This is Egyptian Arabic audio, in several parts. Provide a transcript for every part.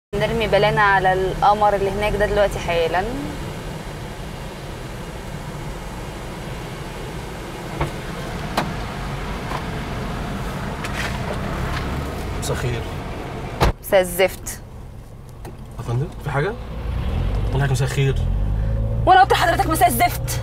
نرمي بالنا على القمر اللي هناك ده دلوقتي حالا مساء الخير مساء الزفت يا فندم في حاجه بقول لك مساء الخير وانا قلت لحضرتك مساء الزفت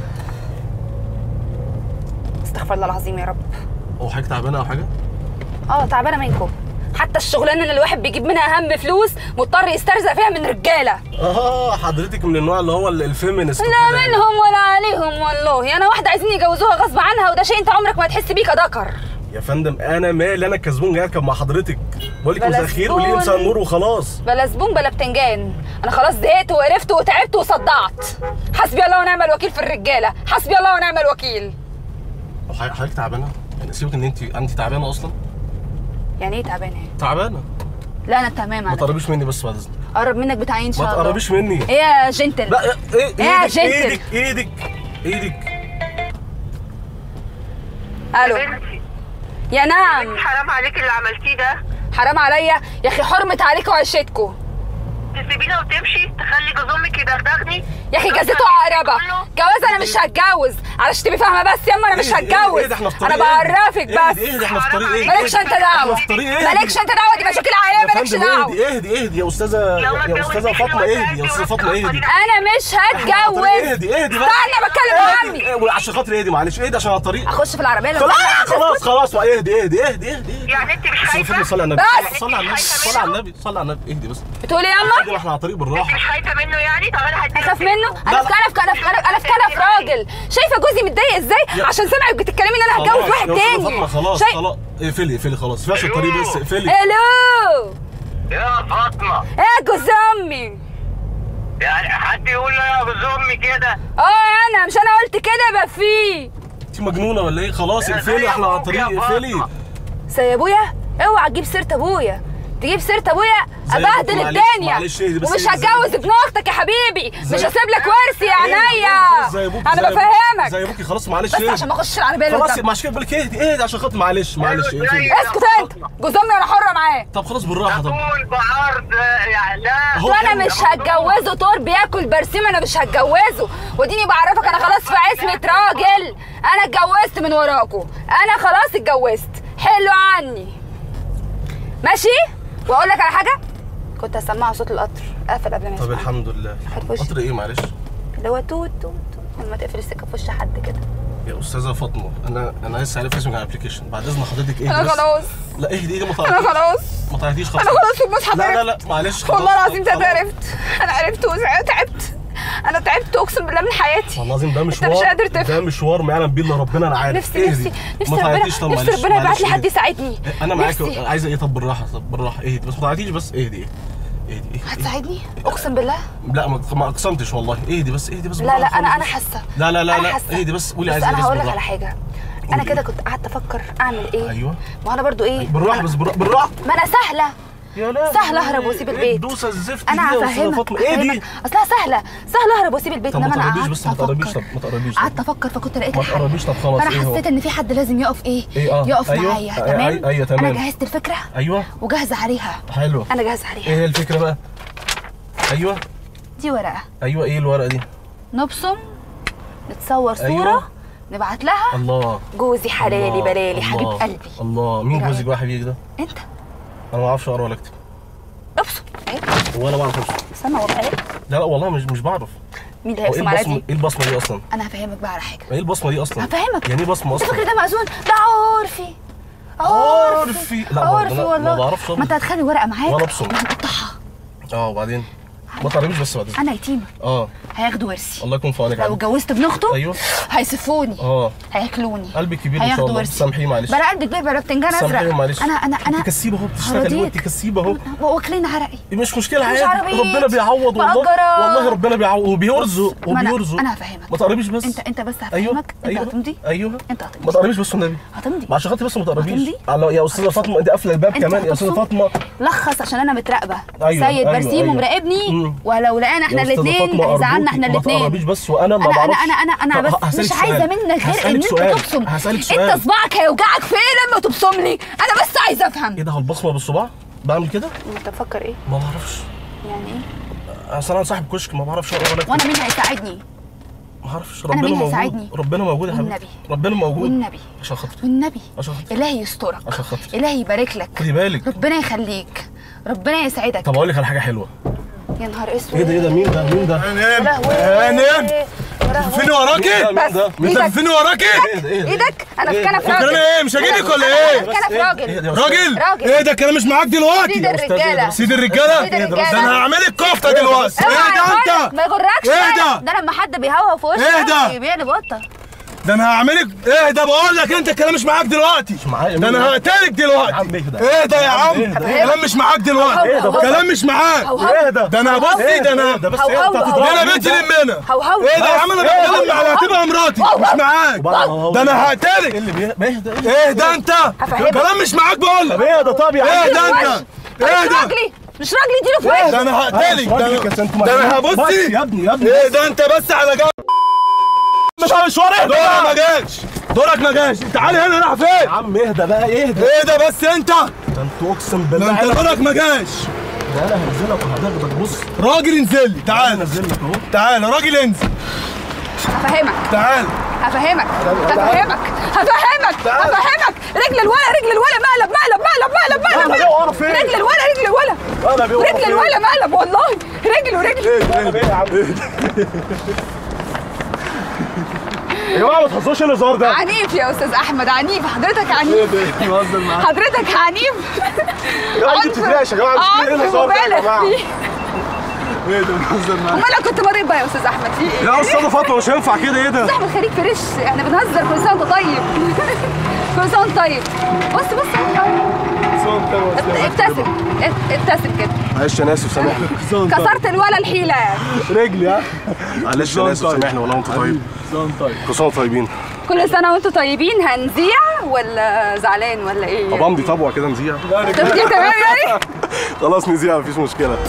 استغفر الله العظيم يا رب هو حاجه تعبانه او حاجه اه تعبانه منكم حتى الشغلانه اللي الواحد بيجيب منها هم فلوس مضطر يسترزق فيها من رجاله اه حضرتك من النوع اللي هو ال- الفيمينست لا وكده. منهم ولا عليهم والله انا واحده عايزين يجوزوها غصب عنها وده شيء انت عمرك ما هتحس بيه كذكر يا فندم انا مالي انا كزبون جاي اركب مع حضرتك بقول لك بلا مساء الخير قولي لي زبون. مساء النور وخلاص بلا زبون بلا بتنجان انا خلاص زهقت وقرفت وتعبت وصدعت حسبي الله ونعم الوكيل في الرجاله حسبي الله ونعم الوكيل هو حضرتك حضرتك تعبانه يعني سيبك ان انت انت تعبانه اصلا يعني ايه تعبانه تعبانه لا انا تمام ما على تقربيش مني بس بعد اذنك قرب منك بتاعي ان شاء ما الله تقربيش مني ايه يا جنتل لا ايه إيه يا ايدك جنتل؟ ايدك ايدك ايدك الو بنتي يا نعم حرام عليك اللي عملتيه ده حرام عليا يا اخي حرمت عليكم وعشتكم تسيبينا وتمشي تخلي جوز امك يدغدغني يا اخي جازته عقربه جواز انا مش هتجوز علشان تبقي فاهمه بس يما انا مش إيه ده- هتجوز إيه ده احنا في انا طريق إيه؟ بعرفك إيه بس ده- ايه ده احنا في طريق ايه مالكش انت دعوه احنا في طريق ايه مالكش انت دعوه دي مشاكل عائليه يا مالكش فندم دعوه اهدي اهدي اهدي يا استاذه لو ما يا استاذه اتجوزتيش فاطمه الوقت اهدي يا هدي استاذه فاطمه ونفضل اهدي انا مش هتجوز اهدي اهدي بقى استنى بتكلم اهدي عمي اهدي عشان خاطر اهدي معلش اهدي عشان على الطريق اخش في العربيه لو خلاص خلاص خلاص اهدي اهدي اهدي اهدي يعني انت مش استاذه فاطمه خايفه صلي على النبي بس. صلي على النبي صلي على النبي صلي على النبي اهدي بس بتقولي اهدي يلا ما احنا على الطريق انت بالراحه مش خايفه منه يعني طب انا هديك اخاف منه انا لا، في كنف كنف كنف انا في كنف راجل شايفه جوزي متضايق ازاي يا- عشان سمعك بتتكلمي ان انا هتجوز خلاص، واحد يا أستاذة تاني فاطمه خلاص شايف- خلاص اقفلي اقفلي خلاص فيهاش الطريق بس اقفلي الو يا فاطمه ايه يا جوز امي يعني حد يقول له يا جوز امي كده اه انا مش انا قلت كده يبقى فيه انت مجنونه ولا ايه خلاص يا اقفلي زي احنا على أبوك يا الطريق اقفلي فاطمة. سي ابويا اوعى تجيب سيره ابويا تجيب سيره ابويا زي ابهدل أبوك، معلش- الدنيا معلش اهدي بس ومش اهدي زي هتجوز أبوك. ابن اختك يا حبيبي مش زي- هسيب لك ورث يا اهدي، عينيا زي ابوك انا زي أبوك- بفهمك زي ابوكي خلاص معلش بس اهدي. عشان ما اخشش العربيه اللي خلاص قدامك مش كده بالك اهدي اهدي عشان خاطر معلش معلش أيوة، اقفلي أيوة. اسكت انت جوز امي انا حره معاه طب خلاص بالراحه طب طول بعرض يعني لا هو وانا حلو. مش هتجوزه طور بياكل برسيم انا مش هتجوزه وديني بعرفك انا خلاص في عصمه راجل انا اتجوزت من وراكم انا خلاص اتجوزت حلو عني ماشي واقول لك على حاجه كنت هسمعه صوت القطر اقفل قبل ما طب يسمعني. الحمد لله خد وشي. قطر ايه معلش اللي هو توت توت توت لما تقفل السكه في وش حد كده يا استاذه فاطمه انا انا لسه عارف اسمك على الابلكيشن بعد اذن حضرتك ايه انا بس خلاص لا اهدي اهدي ما انا تعيطيش خلاص ما تعيطيش خلاص انا خلاص في المصحف لا لا عرفت. لا معلش خلاص والله العظيم خلاص. ده عرفت انا عرفت وتعبت انا تعبت اقسم بالله من حياتي والله العظيم ده انت مشوار مش قادر تفهم ده مشوار ما يعلم بيه الا ربنا انا عارف نفسي اهدي. نفسي نفسي ما ربنا تعيطيش طب نفسي معلش ربنا يبعت معلش لي حد اهدي. يساعدني انا معاك نفسي. عايزه ايه طب بالراحه طب بالراحه اهدي بس ما تعيطيش بس اهدي اهدي اهدي اهدي هتساعدني اقسم بالله لا ما ما اقسمتش والله اهدي بس اهدي بس لا لا بالراحة انا خالص انا بس. حاسه لا لا لا أنا لا حاسة. اهدي بس قولي بس عايزه انا ايه بس هقول لك على بالراحه حاجه انا قولي كده إيه؟ كنت قعدت افكر اعمل ايه ايوه ما انا برضو ايه بالراحه بس بالراحه بالراحه ما انا سهله يا لا سهله اهرب واسيب البيت الدوسه الزفت انا دي يا أستاذة هفهمك فاطمه ايه دي هفهمك. اصلها سهله سهله اهرب واسيب البيت طب ما انما انا تقربيش قعدت بس ما تقربيش افكر طب ما تقربيش طب. قعدت افكر فكنت لقيت ما الحل تقربيش طب خلاص فانا ايه هو حسيت ان في حد لازم يقف ايه, إيه، آه. يقف أيوة. معايا أي- تمام أي- أيوة، تمام. انا جهزت الفكره ايوه وجاهزه عليها حلو انا جاهزه عليها ايه هي الفكره بقى ايوه دي ورقه ايوه ايه الورقه دي نبصم نتصور صوره أيوة. نبعت لها الله جوزي حلالي الله، بلالي حبيب الله، قلبي الله مين إيه جوزك رأيك؟ بقى حبيبي ده انت انا ما اعرفش اقرا ولا اكتب ابصم ايه ولا بعرف ارسم استنى والله ايه لا لا والله مش مش بعرف مين اللي هو ايه هيرسم على البصمه دي ايه البصمه دي اصلا انا هفهمك بقى على حاجه ايه البصمه دي اصلا هفهمك. يعني ايه بصمه انت فاكر اصلا ده مأذون ده عرفي عرفي. لا، ما- عرفي لا، ما والله بعرفش ما انت هتخلي ورقه معاك ولا أبصم. وهنقطعها اه وبعدين ما تقربيش بس بعد إذنك. انا يتيمه اه هياخدوا ورثي الله يكون في عونك لو عليك. اتجوزت ابن اخته ايوه هيسفوني اه هياكلوني قلبك كبير ان شاء هياخدوا الله ورثي سامحيه معلش بلا قلبي كبير بلا بتنجان سامحيه ازرق معلش انا انا انا انت كسيبه اهو بتشتغلي هرضيك. وانت كسيبه اهو واكلين عرقي مش مشكله مش عادي عربية. ربنا بيعوض والله مأجرة. والله ربنا بيعوض وبيرزق ما أنا- وبيرزق أنا هفهمك. ما تقربيش بس انت انت بس ايوه هفهمك انت ايوه هتمضي ايوه انت ما هتمضي تقربيش بس والنبي هتمضي عشان خاطر بس ما تقربيش هتمضي؟ على- يا استاذه فاطمه انت قافله الباب انت كمان يا استاذه هتبصم؟ فاطمه لخص عشان انا متراقبه أيوة، سيد أيوة، برسيم أيوة. ومراقبني مم. ولو لقانا احنا يا أستاذة الاثنين فاطمة هيزعلنا أرجوكي احنا ما الاثنين تقربيش بس وانا ما انا بعرفش انا انا انا انا طب بس هسألك مش عايزه سؤال. منك غير هسألك ان انت سؤال. تبصم هسألك سؤال. انت صباعك هيوجعك فين لما تبصم لي انا بس عايزه افهم ايه ده هو البصمه بالصباع بعمل كده انت بتفكر ايه ما بعرفش اصل انا صاحب كشك ما بعرفش اقرا ولا وانا اكتب مين هيساعدني ما اعرفش أنا ربنا مين موجود هيساعدني؟ ربنا موجود يا حبيبي والنبي. ربنا موجود والنبي عشان خاطري والنبي عشان خاطري الهي يسترك عشان خاطري الهي يبارك لك خدي بالك ربنا يخليك ربنا يسعدك طب اقول لك على حاجه حلوه يا نهار اسود ايه ده ايه ده مين ده مين ده يا لهوي يا نام. يا لهوي. فين وراكي؟ مين ده؟ بس مين انت ايدك فين وراكي؟ ايه ده ايه ده ايدك انا في إيه؟ كنف فاكرني راجل ايه مش هجيلك ولا ايه؟ انا في كنف راجل إيه ده؟ راجل راجل. ايه ده الكلام مش معاك دلوقتي سيد الرجاله سيد الرجاله سيد ده الرجالة. انا هعملك كفته دلوقتي اوعى ايه يا ده ولد، انت ما يغركش ايه بقى. ده؟ ده لما حد بيهوى في وشك ايه ده؟ بيقلب قطه ده انا هعملك ايه ده بقول لك انت الكلام مش معاك دلوقتي مش معايا ده مين انا ده؟ هقتلك دلوقتي يا عم ايه ده؟ ايه ده يا عم ايه ده؟ الكلام مش معاك دلوقتي ايه ده بس؟ الكلام مش معاك هو هو. ايه ده ده انا بصي ده انا ده بس هو ايه هو انت هو. هتضرب ده انا مين بنت ده؟ لمنا هو هو ايه ده يا عم انا بتكلم على هتبقى مراتي مش معاك ده انا ايه هقتلك اللي بيه ايه ده ايه ده انت هفهمك. الكلام مش معاك بقول لك ايه ده طب يا ايه عم ده انت ايه مش ده راجلي مش راجلي اديله في وشه ده انا هقتلك ده راجل كده، انتوا انا- ده انا بس هبصي يا ابني يا ابني ايه ده انت بس على جنب مش مشوار اهدى دورك ما بقى. جاش دورك ما جاش تعالى هنا راح يا فين عم اهدى بقى اهدى ايه ده بس انت ده انتوا اقسم ده بالله انت انا دورك ما جاش ده انا هنزلك وهدغدغ بص راجل انزل لي تعال انزل لك اهو تعال راجل انزل هفهمك تعال هفهمك هفهمك هفهمك هفهمك رجل الولا رجل الولا مقلب مقلب مقلب مقلب مقلب مقلب ايه وقرا فين؟ رجل الولا رجل الولا مقلب ايه وقرا رجل فين؟ الولا مقلب والله رجله رجل مقلب ايه يا عم يا جماعه ما تهزروش الهزار ده عنيف يا استاذ احمد عنيف حضرتك عنيف بهزر معاك حضرتك عنيف يا عم انت بتتناقش يا جماعه مش ايه عنف الهزار ده يا مبالغ جماعه فيه ايه ده بهزر معاك امال لو كنت مريض بقى يا استاذ احمد في ايه؟ يا استاذه فاطمه مش هينفع كده ايه ده استاذ احمد خليك فريش احنا بنهزر كل سنه وانت طيب كل سنه وانت طيب بص بص ابتسم اب- ابتسم كده معلش انا اسف سامحني كسرت الولا الحيله يعني رجلي ها معلش انا اسف سامحني والله وانت طيب كل سنه وانتم طيبين كل سنه وانتم طيبين هنذيع ولا زعلان ولا ايه؟ طب امضي طبعه كده نذيع تفكير تمام يعني؟ خلاص نذيع مفيش مشكله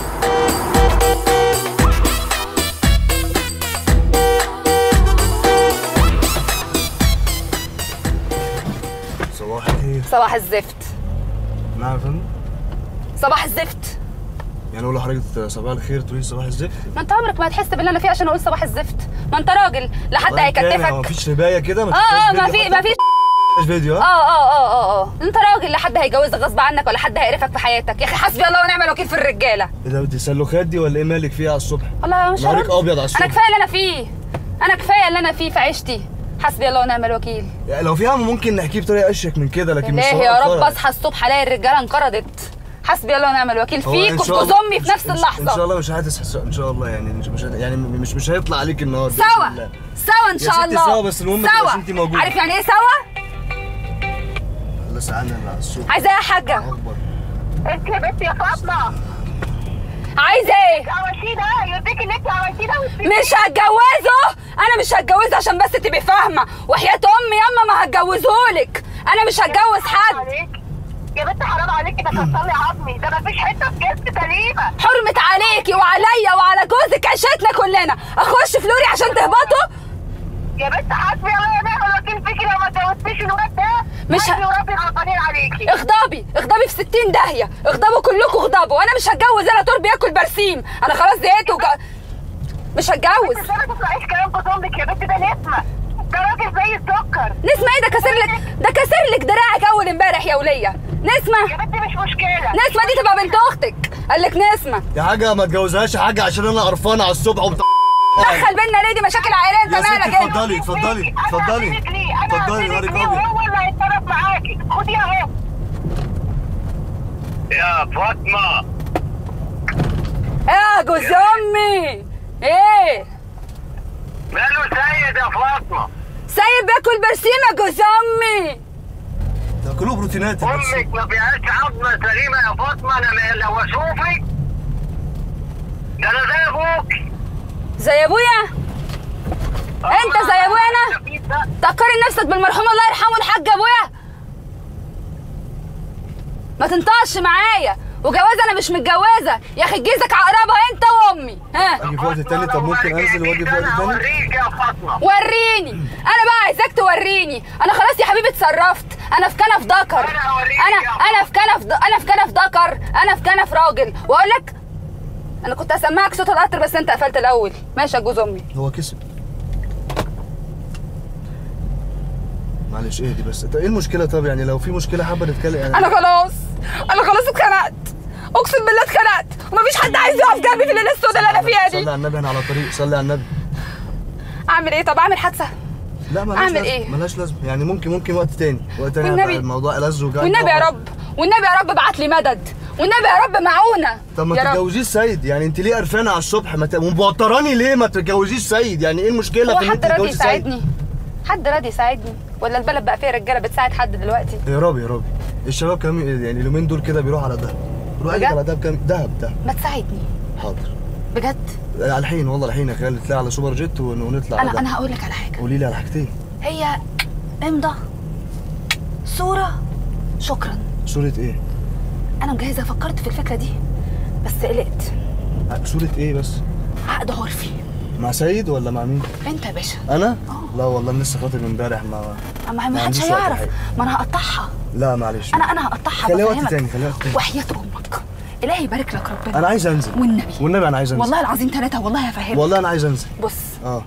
صباح الخير صباح الزفت نعم يا فندم صباح الزفت يعني اقول لحضرتك صباح الخير تقولي صباح الزفت ما انت عمرك ما هتحس باللي انا فيه عشان اقول صباح الزفت ما انت راجل لا حد طيب تاني، هو هيكتفك مفيش ربايه كده اه اه ما في ما فيش مفيش فيديو اه ها اه اه اه اه انت راجل لا حد هيجوزك غصب عنك ولا حد هيقرفك في حياتك يا اخي حسبي الله ونعم الوكيل في الرجاله ايه ده تسلخات دي ولا ايه مالك فيها على الصبح والله مش نهارك هرد. أبيض على الصبح. انا كفايه اللي انا فيه انا كفايه اللي انا فيه في عيشتي حسبي الله ونعم الوكيل يعني لو في هم ممكن نحكيه بطريقه اشيك من كده لكن مش الله صباح يا رب الفرح. اصحى الصبح الاقي الرجاله انقرضت حسبي الله ونعم الوكيل هو فيك إن وفي شاء جوز الله- امي في إن- نفس إن- ان اللحظه شاء الله مش هتحس ان شاء الله يعني مش مش يعني مش مش هيطلع عليك النهارده بإذن سوا الله. سوا ان يا شاء ستي الله سوا، بس المهم تبقاش سوا انتي موجودة. عارف يعني ايه سوا الله سعادنا على الصبح عايزه ايه يا حاجه اكبر انت يا بنت يا فاطمه عايزه ايه عملتيه ده يرضيك اللي انت عملتيه ده وتسيبيه. مش هتجوزه انا مش هتجوزه عشان بس تبقي فاهمه وحياه امي ياما ما هتجوزهولك انا مش هتجوز حد عليك. يا بنت حرام عليك ده كسر لي عظمي ده مفيش حته في جسمي سليمه حرمة عليكي وعليا وعلى جوزك عيشتنا كلنا اخش فلوري عشان تهبطوا يا بنت حسبي الله ونعم الوكيل فيكي لو ما اتجوزتيش الواد ده مش ه- أهلي وربي غلطانين عليكي اغضبي اغضبي في 60 داهيه اغضبوا كلكم اغضبوا انا مش هتجوز انا طول بياكل برسيم انا خلاص زهقت وج... مش هتجوز بس انا تسمعيش كلام جوز امك يا بنت ده نسمه ده راجل زي السكر نسمة ايه ده كسر لك ده كسر لك دراعك اول امبارح يا وليه يا نسمة بنت مش مشكله نسمة دي تبقى بنت اختك قال لك نسمة يا حاجه ما تجوزهاش يا حاجه عشان انا قرفانه على الصبح وبت... دخل بينا ليه دي مشاكل عائليه انت يا ستي مالك انت اتفضلي اتفضلي اتفضلي اتفضلي اتفضلي نهارك ليه ابيض وهو اللي هيتصرف معاكي خديها اهو يا فاطمة يا جوز امي ايه ماله سيد يا فاطمة سايب باكل برسيم يا جوز امي ده كله بروتينات يا بس. أمك ما فيهاش عظمة سليمة يا فاطمة أنا ما- لو أشوفك ده أنا زي أبوك زي ابويا انت زي ابويا انا تقارن نفسك بالمرحوم الله يرحمه الحاج ابويا ما تنطقش معايا وجواز انا مش متجوزه يا اخي تجيزك عقربها انت وامي ها اجي في وقت تاني طب ممكن انزل واجي في وقت أنا تاني هوريك يا فاطمة وريني انا بقى عايزاك توريني انا خلاص يا حبيبي اتصرفت انا في كنف ذكر أنا هوريك انا يا انا في كنف د- انا في كنف ذكر انا في كنف راجل واقول لك انا كنت هسمعك صوت القطر بس انت قفلت الاول ماشي يا جوز امي هو كسب معلش اهدي بس طب ايه المشكله طب يعني لو في مشكله حابه نتكلم يعني انا خلاص انا خلاص اتخنقت اقسم بالله اتخنقت ومفيش حد عايز يقف جنبي في الليله السوداء اللي انا فيها صلي دي على النبي انا على طريق صلي على النبي اعمل ايه طب اعمل حادثه لا ملهاش أعمل لازمة. إيه؟ ملهاش لازمه يعني ممكن ممكن وقت تاني وقت تاني والنبي. هيبقى الموضوع ألذ وجاي والنبي يا رب والنبي يا رب ابعت لي مدد والنبي يا رب معونه طب ما يا رب تتجوزيش سيد يعني انت ليه قرفانه على الصبح ما ت... ومبطراني ليه ما تتجوزيش سيد يعني ايه المشكله هو في ان حد انت راضي تتجوزي سيد يساعدني حد راضي يساعدني ولا البلد بقى فيها رجاله بتساعد حد دلوقتي يا رب يا رب الشباب كام يعني اليومين دول كده بيروحوا على دهب روح بجد؟ على دهب كام دهب دهب ما تساعدني حاضر بجد على الحين والله الحين يا خالد نطلع على سوبر جيت ون- ونطلع على انا دهب انا هقول لك على حاجه قولي لي على حاجتين هي امضى صوره شكرا صورة ايه؟ انا مجهزه فكرت في الفكره دي بس قلقت ع- صورة ايه بس؟ عقد عرفي مع سيد ولا مع مين؟ انت يا باشا انا؟ لا والله أنا لسه خاطب امبارح مع ما, ما ما حدش عنديش وقت هيعرف الحقيقة. ما انا هقطعها لا معلش انا انا هقطعها خليها وقت بفهمك. تاني، خليها وقت تاني. وحياه امك الهي يبارك لك ربنا انا عايز انزل والنبي والنبي انا عايز انزل والله العظيم ثلاثه والله هفهمك والله انا عايز انزل بص اه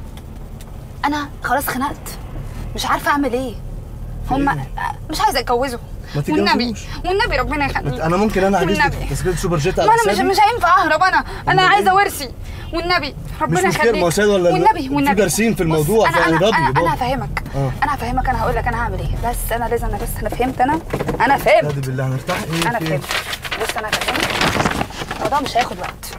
انا خلاص خنقت مش عارفه اعمل ايه هما مش عايزه اتجوزه ما والنبي تتجوزوش. والنبي ربنا يخليك انا ممكن انا احجز والنبي. لك تذكره سوبر جيت على ما انا مش حسابي مش هينفع اهرب انا انا أمال عايزه إيه؟ ورثي والنبي ربنا مش مشكلة، ما هو يخليك سيد ولا لا؟ والنبي في والنبي دارسين في بص، الموضوع، انا انا فاضربي انا, بابا. أنا هفهمك آه. انا هفهمك انا هقول لك انا هعمل ايه بس انا لازم انا بس انا فهمت انا انا فهمت نادي بالله هنرتاح ايه انا في إيه؟ فهمت بص انا فهمت الموضوع مش هياخد وقت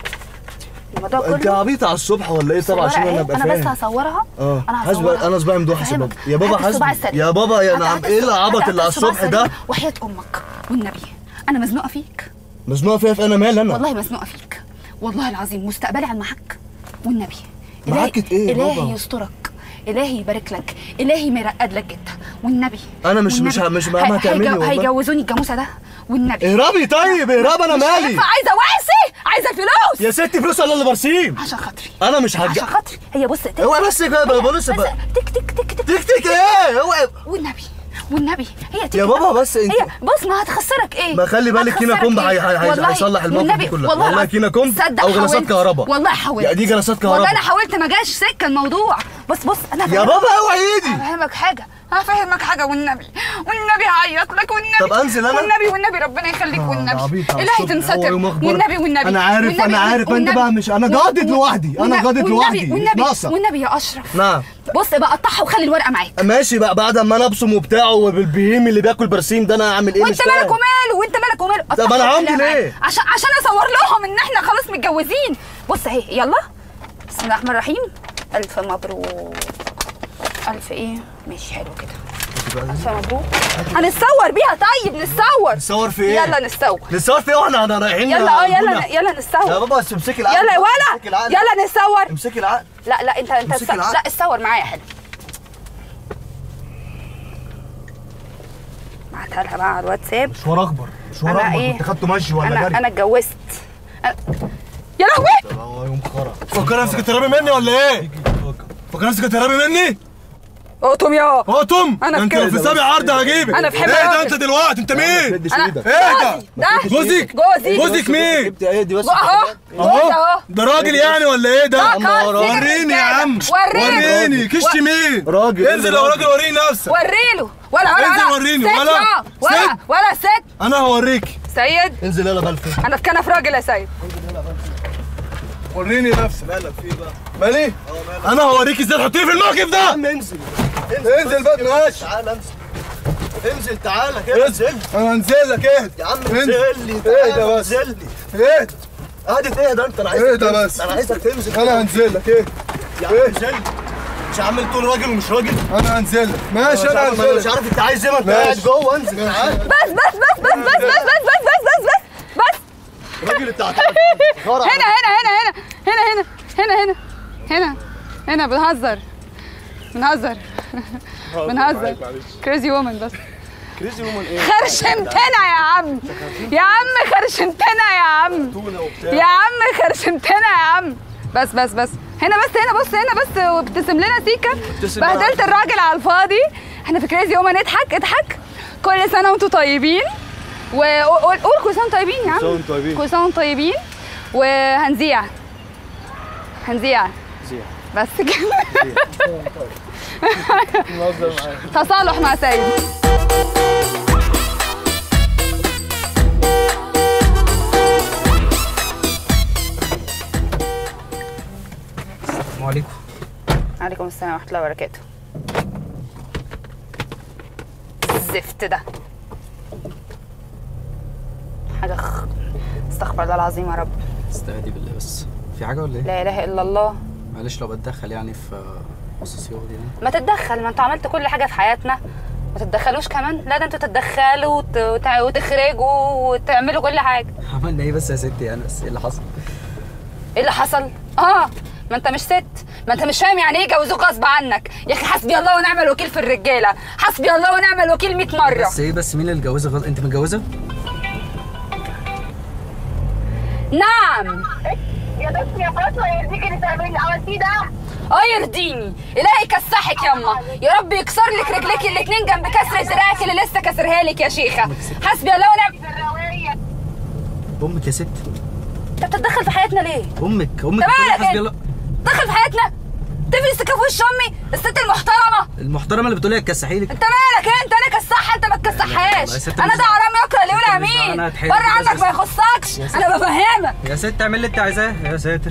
الموضوع انت كله عبيطه على الصبح ولا ايه طبعا عشان صورة انا إيه؟ ابقى انا بس فاهم هصورها اه انا حاسب هصورها انا صباعي مدوحس يا هفهمك. بابا يا بابا هات الصباع حاسب السليم. يا بابا يا هات- نعم هات ايه الصباع- العبط هات اللي على الصباع الصبح ده السليم. وحياة امك والنبي انا مزنوقه فيك مزنوقه فيها في انا مال انا والله مزنوقه فيك والله العظيم مستقبلي على المحك والنبي محكة إيه يا الهي بابا؟ يسترك الهي يبارك لك الهي ما يرقد لك جدا والنبي أنا مش- والنبي. مش ه- مش مهما هي- هتعملي هيجو- والله. هيجوزوني الجاموسه ده والنبي اهربي طيب اهرب انا مش مالي هينفع، عايزه واسي عايزه فلوس يا ستي فلوس ولا اللي برسيم عشان خاطري انا مش هرجع عشان خاطري هي بص تك هو بس كده هي- ببص بس بقى. تك تك تك تك تك تك ايه هو والنبي والنبي هي تك يا بابا بس انت- هي بص ما هتخسرك ايه ما خلي بالك كينا هتخسرك كومب إيه؟ هي- هي- هي- والله- هيصلح الموقف والنبي دي كلها. والله والله العظيم. كينا كومب تصدق أو غلاسات حاولت. كهرباء. والله حاولت يا دي جلسات كهرباء. والله انا حاولت ما جاش سكه الموضوع بص بص انا يا هفهمك- بابا اوعى ايدي هفهمك حاجه هفهمك حاجه والنبي والنبي هعيط لك والنبي طب أنزل أنا؟ والنبي والنبي ربنا يخليك آه، ده والنبي عبيط على الهي الصبح. تنستر هو يوم أخبار. والنبي والنبي أنا عارف، والنبي أنا عارف، أنت والنبي. بقى مش- أنا قاعد لوحدي، أنا والنبي- قاعد والنبي- لوحدي، مش والنبي ناقصة. والنبي يا اشرف نعم بص بقى قطعها وخلي الورقه معاك ماشي بقى بعد ما انا ابصم وبتاع وبالبهيم اللي بياكل برسيم ده انا اعمل ايه مش وانت فاهم. مالك وماله وانت مالك وماله طب أنا قطعها عمدي وخليها ليه؟ معاك. عشان عشان اصور لهم ان احنا خلاص متجوزين بص اهي يلا بسم الله الرحمن الرحيم الف مبروك الف ايه ماشي حلو كده الف مبروك هنتصور بيها طيب نتصور نتصور في ايه؟ يلا نتصور نتصور في ايه واحنا احنا رايحين يلا اه يلا الجونة؟ يلا يا نتصور بابا بس امسكي العقل يلا يا امسكي ولا العقل. يلا نتصور امسكي العقل لا لا انت انت امسكي تصور. العقل. لا اتصور معايا يا حلو بعتها لها بقى على الواتساب مشوار اكبر مشوار أنا اكبر إيه؟ كنت خدته مشي ولا انا جري انا اتجوزت أنا- يا لهوي هو يوم خرا فكر نفسك تهربي مني ولا ايه؟ فكر نفسك تهربي مني؟ اقطم يا هو توم أنا في انت كده لو في سابع عرض هجيبك أنا في حمل ايه ده راجل. انت دلوقتي انت مين؟ تدش انا ايدك ايه ده؟ جوزي ده جوزك؟ جوزي جوزك مين؟ جبت ايدي بس اهو جوزي اهو ده راجل يعني ولا ايه ده؟ ده كان وريني يا عم وريني وريني كش مين؟ راجل انزل لو راجل وريني نفسك وريله ولا ولا انزل ولا وريني، ست ولا. يا. ولا ست. ولا ست انا هوريك سيد انزل يلا بلفي انا في كنف راجل يا سيد وريني نفسك مالك في ايه بقى؟ مالي؟ انا هوريك ازاي تحطيني في الموقف ده عم انزل انزل بقى ماشي تعالى انزل انزل تعالى كده انزل انا هنزل لك اهدى يا عم انزل. انزل لي اهدى تعالى بس. انزل لي اهدى اهدى ايه ده انت انا عايزك اهدى تنزل. بس. انا عايزك تنزل انا هنزل لك اهدى يا عم انزل لي. مش عامل تقول راجل ومش راجل انا هنزل لك ماشي مش انا عارف- هنزل مش لك عارف انت عايز ايه ما انت ماشي. قاعد جوه انزل تعالى بس بس بس بس بس بس بس بس بس بس بس الراجل بتاع هنا هنا هنا هنا هنا هنا هنا هنا هنا بنهزر بنهزر بنهزر كريزي وومن بس كريزي وومن ايه؟ خرشمتنا يا عم يا عم خرشمتنا يا عم تونه وبتاع يا عم خرشمتنا يا عم بس بس بس هنا بس هنا بص هنا بس وابتسم لنا سيكا ابتسم بهدلت الراجل على الفاضي احنا في كريزي وومن اضحك اضحك كل سنه وانتم طيبين وقول قول كل سنه وانتم طيبين يا عم سنة وانتم طيبين. كل سنه وانتم طيبين وهنذيع هنذيع بس كده تصالح مع سيد السلام عليكم عليكم السلام ورحمة الله وبركاته الزفت ده حاجة خ... استغفر الله العظيم يا رب استهدي بالله بس في حاجه ولا ايه لا إله إلا الله معلش لو بتدخل يعني في خصوصيات يعني ما تتدخل ما انتوا عملتوا كل حاجة في حياتنا ما تتدخلوش كمان لا ده انتوا تتدخلوا وت... وت... وتخرجوا وتعملوا كل حاجة عملنا ايه بس يا ستي يعني بس ايه اللي حصل ايه اللي حصل؟ اه ما انت مش ست ما انت مش فاهم يعني ايه جوزوك غصب عنك يا اخي حسبي الله ونعم الوكيل في الرجاله حسبي الله ونعم الوكيل 100 مره بس ايه بس مين اللي اتجوزك غلط انت متجوزه نعم يا بس يا فاطمه يرضيك اللي تعملي اللي عملتيه ده اه يرضيني الهي يكسحك يما يا رب يكسر لك رجليك الاتنين جنب كسر دراعك اللي لسه كسرها لك يا شيخه حسبي الله ونعم الراويه امك يا ست انت بتتدخل في حياتنا ليه؟ امك امك انت بتقولي مالك حسبي انت؟ الله تدخل في حياتنا؟ تفلي السكه في وش امي الست المحترمه المحترمه اللي بتقولي تكسحي لك انت مالك انت انا كسحها انت ما والله يا تكسحهاش ست انا مش- ده حرام يقرا اللي يقول ست مش امين دعوة، أنا هتحرج. بره بس- عنك بس- ما يخصكش يا ست- انا بفهمك يا ست اعمل اللي انت عايزاه يا ساتر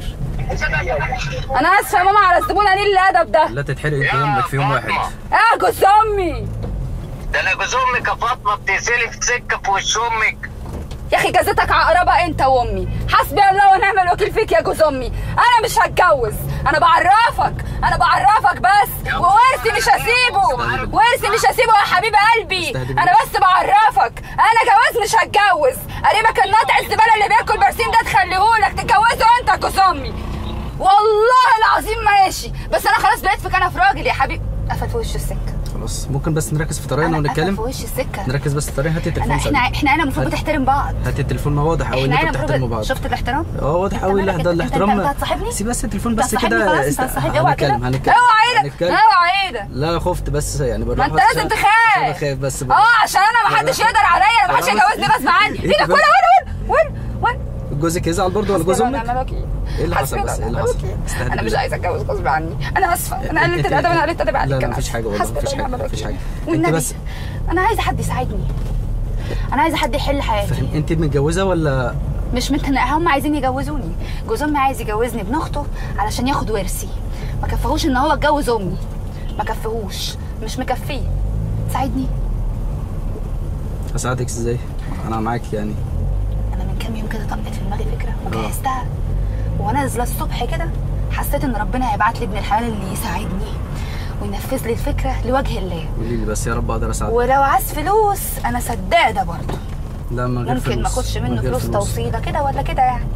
انا اسفه يا ماما على الزبونه قليل الادب ده لا تتحرق انت امك في يوم واحد اه جوز امي ده انا جوز امك يا فاطمه بتقسلي في سكه في وش امك يا اخي جازتك عقربه انت وامي حسبي الله ونعم الوكيل فيك يا جوز امي انا مش هتجوز انا بعرفك انا بعرفك بس وورثي مش هسيبه ورثي مش هسيبه يا حبيب قلبي استهدي انا بس بعرفك انا جواز مش هتجوز قريبك الناطع الزباله اللي بياكل برسيم ده تخليهولك تتجوزه انت يا جوز امي والله العظيم ماشي بس انا خلاص بقيت في كنف راجل يا حبيب قفل في وش السكه خلاص ممكن بس نركز في طريقنا أنا قفل في ونتكلم وش السكه نركز بس في طريقنا هاتي انا التليفون احنا سوري. احنا هنا المفروض هات- بتحترم بعض هاتي التليفون ما واضح قوي ان احنا هنا انتوا بتحترموا المفروض بعض شفت الاحترام اه واضح انت قوي مالك؟ ده انت- الاحترام انت هتصاحبني؟ سيب بس التليفون انت بس هتصاحبني كده خلاص انت است- هتصاحبني اوعى كده هنتكلم هنتكلم اوعى ايدك هنتكلم. اوعى ايدك لا خفت بس يعني ما بالراحه انت بس لازم عشان- تخاف عشان اخاف بس اه عشان انا ما حدش يقدر عليا ما حدش بالراحة بس. يجوزني غصب عني ايه ايدك ده وين وين وين وين جوزك يزعل برضه ولا جوز حسبي الله امك؟ ونعم الوكيل. ايه اللي حصل حسبي بس؟ الله ايه اللي ونعم حصل؟ الوكيل. استهدي انا مش بالله. عايزه اتجوز غصب عني انا اسفه انا قلت انت- الادب انا قلت ادب عليك لا لا أنا مفيش آسفة. حاجه والله حسبي مفيش الله حاجه ونعم مفيش الوكيل. حاجه انت والنبي بس انا عايزه حد يساعدني انا عايزه حد يحل حياتي فاهم انت متجوزه ولا مش متخانقه هم عايزين يجوزوني جوز امي عايز يجوزني ابن اخته علشان ياخد ورثي ما كفهوش ان هو اتجوز امي ما كفهوش مش مكفيه ساعدني اساعدك ازاي؟ انا معاك يعني انا من كام يوم كده طقت في دماغي فكره وجهزتها وانا نازله الصبح كده حسيت ان ربنا هيبعت لي ابن الحلال اللي يساعدني وينفذ لي الفكره لوجه الله قولي لي بس يا رب اقدر اساعدك ولو عايز فلوس انا سداده برضه لا من غير فلوس ممكن ما اخدش من منه غير فلوس توصيله كده ولا كده يعني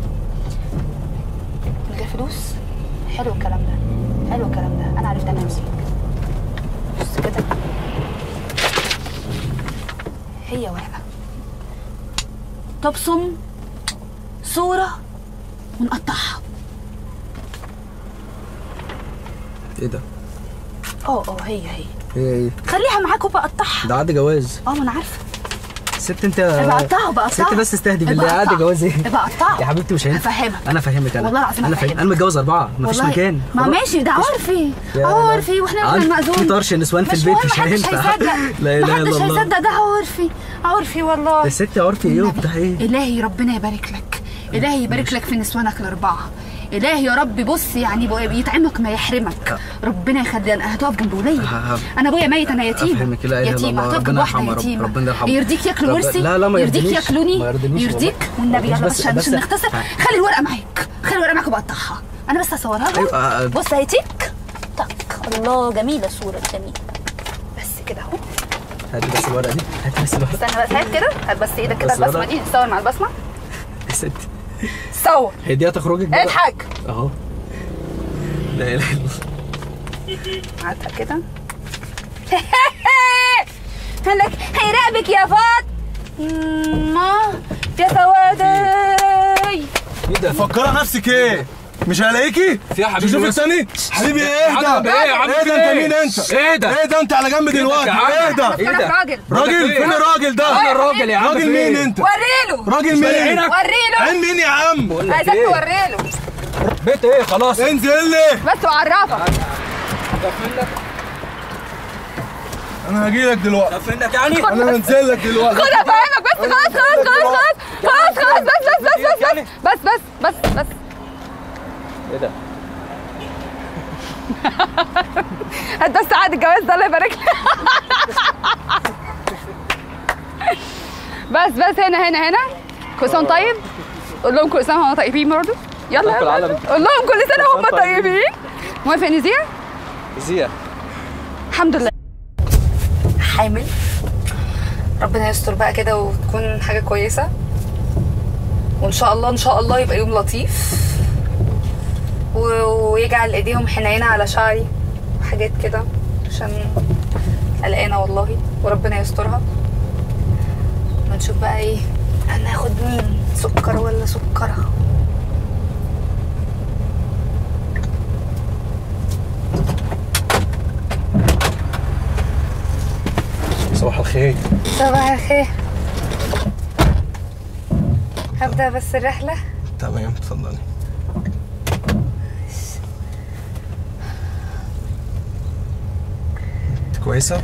من غير فلوس حلو الكلام ده حلو الكلام ده انا عرفت انام بص كده هي ورقه تبصم صوره ونقطعها ايه ده؟ اه اه هي هي ايه ايه خليها معاك وبقطعها ده عقد جواز اه ما انا عارفه ست انت بقطعه بقطعه ست بس استهدي بالله بقطعه. عقد جواز ايه؟ بقطعه يا حبيبتي مش هينفع هفهمك انا فاهمك انا والله العظيم انا هفهمك. فاهم انا متجوز اربعه مفيش والله مكان ما خلاص. ماشي ده عرفي يا عرفي واحنا عارف في المأذون في طرش نسوان في مش البيت مهم، مش محدش هينفع. هيصدق لا إله إلا محدش الله. هيصدق ده عرفي عرفي والله يا ست عرفي ايه وبتاع ايه؟ الهي ربنا يبارك لك الهي يبارك لك في نسوانك الاربعه الهي يا رب بص يعني بو- يطعمك ما يحرمك ربنا يخلي انا هتقف جنب وليا ه- انا ابويا ميت انا يتيم أفهمك، لا إله إلا يتيمه الله. هتقف جنب ربنا واحده يرحمها، رب- يتيمه ربنا يرحمها. يرضيك ياكل رب- ورثي لا، لا، ما يرضيك يرضينيش. ياكلوني ما يرضينيش يرضيك والله. والنبي يلا بس- بس عشان بس- عشان نختصر ها. خلي الورقه معاك خلي الورقه معاك وبقطعها انا بس هصورها لهم أيوة، آه، آه. بص هي تك تك الله جميله صوره جميله بس كده اهو هاتي بس الورقه دي هاتي بس الورقه استنى بس هات كده هات بس ايدك كده بس البصمه ورقة. دي صور مع البصمه يا ست صور هي دي هتخرجك بقى؟ اضحك اهو لا اله الا الله هاتها كده قال لك هيراقبك يا فاط ما يا سوادي ايه ده؟ مفكره نفسك ايه مش هلاقيكي في يا حبيبي شوف بس. التاني حبيبي يا اهدى عم إيه يا عم اهدى في انت إيه؟ مين انت اهدى. اهدى انت على جنب دلوقتي يا عم. اهدى إيه ده؟ راجل راجل إيه؟ فين الراجل ده انا الراجل يا عم راجل في مين إيه؟ انت وريله راجل مش مين عينك؟ وريله عين مين يا عم بقول لك عايزك ايه توريله بيت ايه خلاص انزل لي بس وعرفك انا هجي لك دلوقتي منك يعني انا هنزل لك دلوقتي خد افهمك بس خلاص خلاص خلاص خلاص خلاص خلاص بس بس بس بس بس بس بس ايه ده هات بس عقد الجواز ده الله يبارك لك بس بس هنا هنا هنا كل سنه وأنت طيب قول لهم كل سنه وهم طيبين برضه يلا توكل يلا على يلا. الله. قول لهم كل سنه وهم كل سنة طيبين. طيبين موافق نزيه زيا الحمد لله حامل ربنا يستر بقى كده وتكون حاجه كويسه وان شاء الله ان شاء الله يبقى يوم لطيف و- ويجعل ايديهم حنينه على شعري وحاجات كده عشان قلقانه والله وربنا يسترها ما نشوف بقى ايه هناخد مين سكر ولا سكرها صباح الخير صباح الخير هبدأ بس الرحلة تمام اتفضلي انت كويسة؟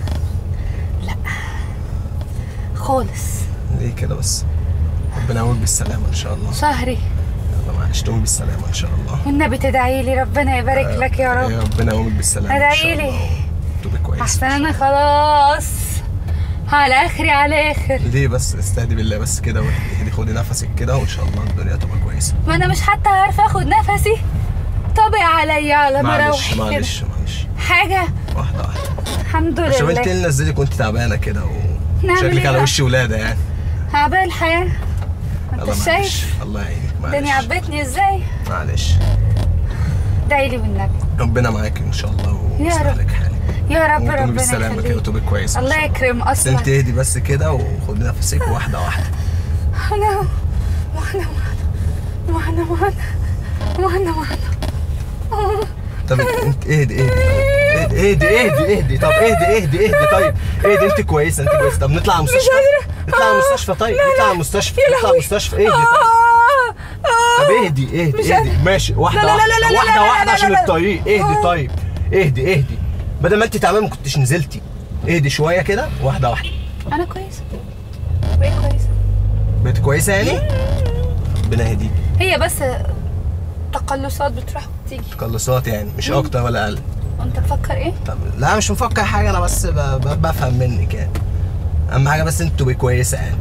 خالص ليه كده بس؟ ربنا يقومك بالسلامة إن شاء الله شهري يلا معلش تقومي بالسلامة إن شاء الله والنبي تدعي لي ربنا يبارك لك يا يا رب ربنا يقومك بالسلامة إن ادعي شاء لي. الله تبقي كويسة احسن انا خلاص على اخري على اخر ليه بس استهدي بالله بس كده واهدي خدي نفسك كده وإن شاء الله الدنيا تبقى كويسة ما انا مش حتى عارفه اخد نفسي طبع عليا على ما معلش اروح كده معلش معلش حاجه واحدة واحدة الحمد مش قلت لله لي نزلك وانت تعبانة كده نعمل وشكلك إيه على بقى؟ وش ولادة يعني عبال الحياه انت يلا معلش شايف الله يعينك الدنيا معلش عبتني ازاي معلش ادعي لي بالنبي ربنا معاك ان شاء الله يا ويصلح رب. لك حالك يا رب وتقومي ربنا بالسلامة كده يخليك وتبقي كويسة إن الله شاء يكرم بس اصلا انت اهدي بس كده وخدي نفسك واحدة واحدة انا وانا وانا وانا وانا وانا وانا طب انت اهدي اهدي اهدي اهدي اهدي طب اهدي اهدي اهدي طيب اهدي انت كويسة انت كويسة طب نطلع على المستشفى نطلع على المستشفى طيب نطلع على المستشفى نطلع على المستشفى اهدي طيب طب اهدي اهدي اهدي ماشي واحدة لا، لا، واحدة لا، لا، واحدة لا، لا، واحدة لا، عشان لا. الطريق اهدي طيب اهدي اهدي بدل ما انت تعبانة ما كنتش نزلتي اهدي شوية كده واحدة واحدة انا كويسه بقيت كويسه بقيت كويسة يعني ربنا يهديك هي بس تقلصات بتروح وتيجي تقلصات يعني مش اكتر ولا اقل انت تفكر ايه طب لا مش مفكر حاجه انا بس ب... ب... بفهم منك يعني اهم حاجه بس انت تبقي كويسه يعني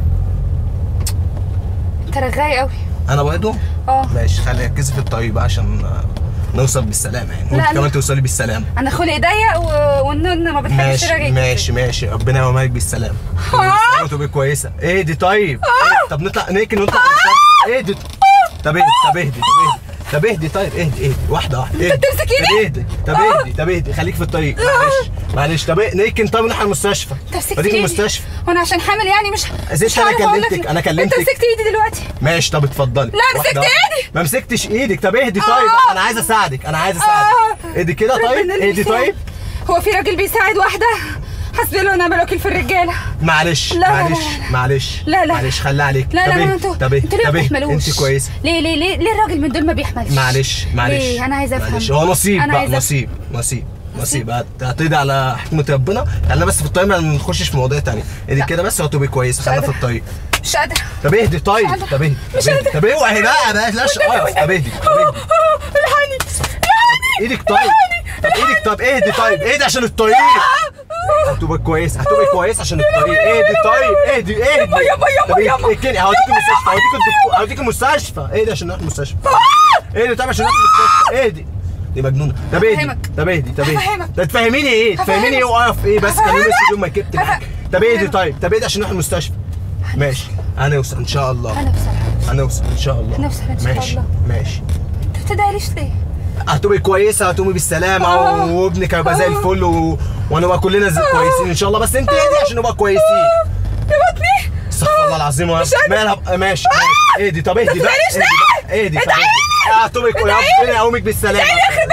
انت رغاي قوي انا برضه اه ماشي خلي ركزي في الطريق بقى عشان آه، نوصل بالسلامه يعني لا، وانت لا. كمان توصلي بالسلامه انا خلقي ضيق و- والنون ما بتحبش ماشي تراجع ماشي ماشي ربنا يومك بالسلامه تبقي بالسلامة وتبقي كويسه اهدي طيب إيه؟ طب نطلع نيجي نطلع اهدي طب اهدي طب اهدي طب اهدي طب اهدي طيب اهدي اهدي واحده واحده اهدي بتمسك ايدي؟ طب اهدي طب اهدي طب اهدي خليك في الطريق معلش معلش طب إيه؟ نيجي طب نروح المستشفى انت مسكت وديك ايدي المستشفى وانا عشان حامل يعني مش أساسا مش أنا عارفة أقول لك كلمتك، ليه. أنا كلمتك. انت مسكت ايدي دلوقتي ماشي طب اتفضلي لا، مسكت واحدة واحدة. إيدي. ما مسكتش ايدك طب اهدي طيب آه. انا عايز اساعدك انا عايز اساعدك آه. اهدي كده طيب ربنا اللي اهدي يساعد. طيب هو في راجل بيساعد واحده حسبي الله ونعم الوكيل في الرجاله معلش لا، لا، معلش لا، لا. معلش لا، لا. معلش خلي عليك لا طب لا اهدي. لا انتوا طب اهدي. انتوا ليه ما طب اهدي. بتحملوش انت كويسه ليه ليه ليه ليه الراجل من دول ما بيحملش معلش معلش ليه؟ أنا عايزة أفهم. معلش هو نصيب أنا بقى عايزة نصيب نصيب نصيب هت- هتقضي على حكمة ربنا خلينا بس في الطريق ما نخشش في مواضيع تانية اهدي لا. كده بس وهتبقي كويسه خلينا في قادرة. الطريق مش قادره طب اهدي طيب قادرة. طب اهدي مش طب اهدي قادرة. طب اوعي بقى بلاش قرف طب اهدي طب اهدي الحقني ايدك طيب طب ايدك طب اهدي طيب اهدي عشان الطريق هتبقى كويس هتبقى كويس عشان الطريق اهدي طيب اهدي اهدي يابا، يابا، يابا، طب يابا. اركني هوديك المستشفى هوديك الدكتور هوديك المستشفى اهدي عشان نروح المستشفى اهدي طب عشان نروح المستشفى اهدي دي مجنونه طب اهدي هفهمك. طب اهدي طب اهدي هفهمك. طب تفهميني ايه تفهميني ايه وقف ايه بس كان يوم هفهمك. اليوم ما كبت معاك طب اهدي طيب طب اهدي عشان نروح المستشفى ماشي هنوصل ان شاء الله انا بصراحه هنوصل ان شاء الله هنوصل إن شاء ماشي الله. ماشي انت بتدعيليش ليه؟ هتبقي كويسه هتقومي بالسلامه آه. وابنك هيبقى زي الفل و... ونبقى كلنا زي كويسين ان شاء الله بس انت اهدي عشان نبقى كويسين يا بطني استغفر الله العظيم يا رب قادرة. مالها بقى- ماشي ماشي اهدي طب اهدي بقى تدعيليش اهدي بقى. اهدي طب ادعيلي. هتومك ويا ربنا يقومك بالسلامه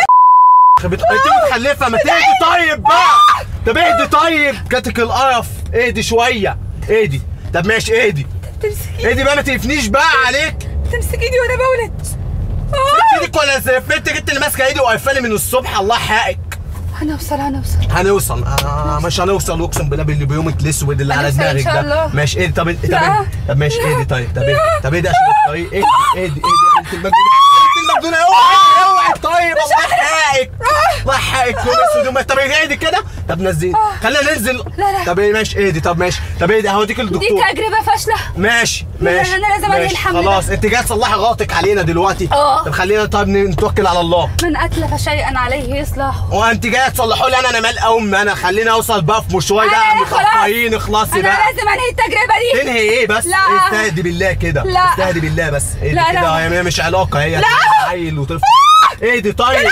يخرب انت متخلفه ما تهدي طيب بقى طب اهدي طيب جاتك القرف اهدي شويه اهدي طب ماشي اهدي تمسكي اهدي بقى ما تقفنيش بقى عليك تمسك ايدي وانا بولد ايدك ولا زفت انت اللي ماسكه ايدي وقفاني من الصبح الله حقك هنوصل هنوصل هنوصل آه مش هنوصل اقسم بالله باللي بيومك الاسود اللي على هنوصل إن دماغك شاء ده الله. ماشي ايه طب طب لا. طب ماشي ايه دي طيب طب ايه طب ايه ده عشان الطريق ايه ايه دي ايه دي يا بنت المجنونه انت المجنونه اوعي اوعي طيب الله يحرقك الله يحرقك يوم اسود يوم طب ايه دي كده طب نزلي خلينا ننزل لا، لا. طب ايه ماشي ايه دي طب ماشي طب ايه دي هوديك دي الدكتور تجربه فاشله ماشي لا، ماشي أنا لازم أنهي ماشي. الحمل ده. خلاص انت جاي تصلحي غلطك علينا دلوقتي اه. طب خلينا طب نتوكل على الله من اتلف شيئا عليه يصلح وانت جايه تصلحوا لي انا انا مال ام انا خليني اوصل بقى في مشوار ده أنا خلاص. مخفيين اخلصي انا بقى لازم انهي التجربه دي تنهي ايه بس لا. استهدي بالله كده لا. استهدي بالله بس ايه لا، دي كده لا. هي مش علاقه هي لا. عيل وطفل ايه دي طيب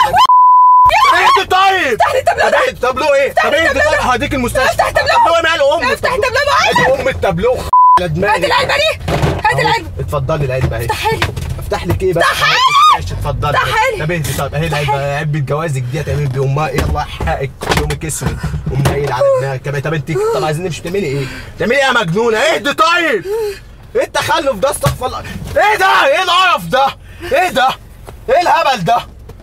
ايه دي طيب افتح لي التابلو طب ايه طب ايه دي طيب هديك المستشفى افتح التابلو ايه مال ام افتح التابلو معاك. ادي ام التابلو على هات دماغي العلبه دي هات أهو. العلبه اتفضلي العلبه اهي افتحها لي افتح لك ايه بقى ماشي اتفضلي افتحها لي. طب اهدي طب اهي العلبه علبه جوازك دي هتعمل بيه امها يلا حقك يومك اسود ومنيل على دماغك كمان طب انت طب عايزين نمشي تعملي ايه؟ تعملي ايه يا مجنونه؟ اهدي طيب ايه التخلف ده استغفر الله ايه ده؟ ايه القرف ده؟ ايه ده؟ ايه الهبل ده؟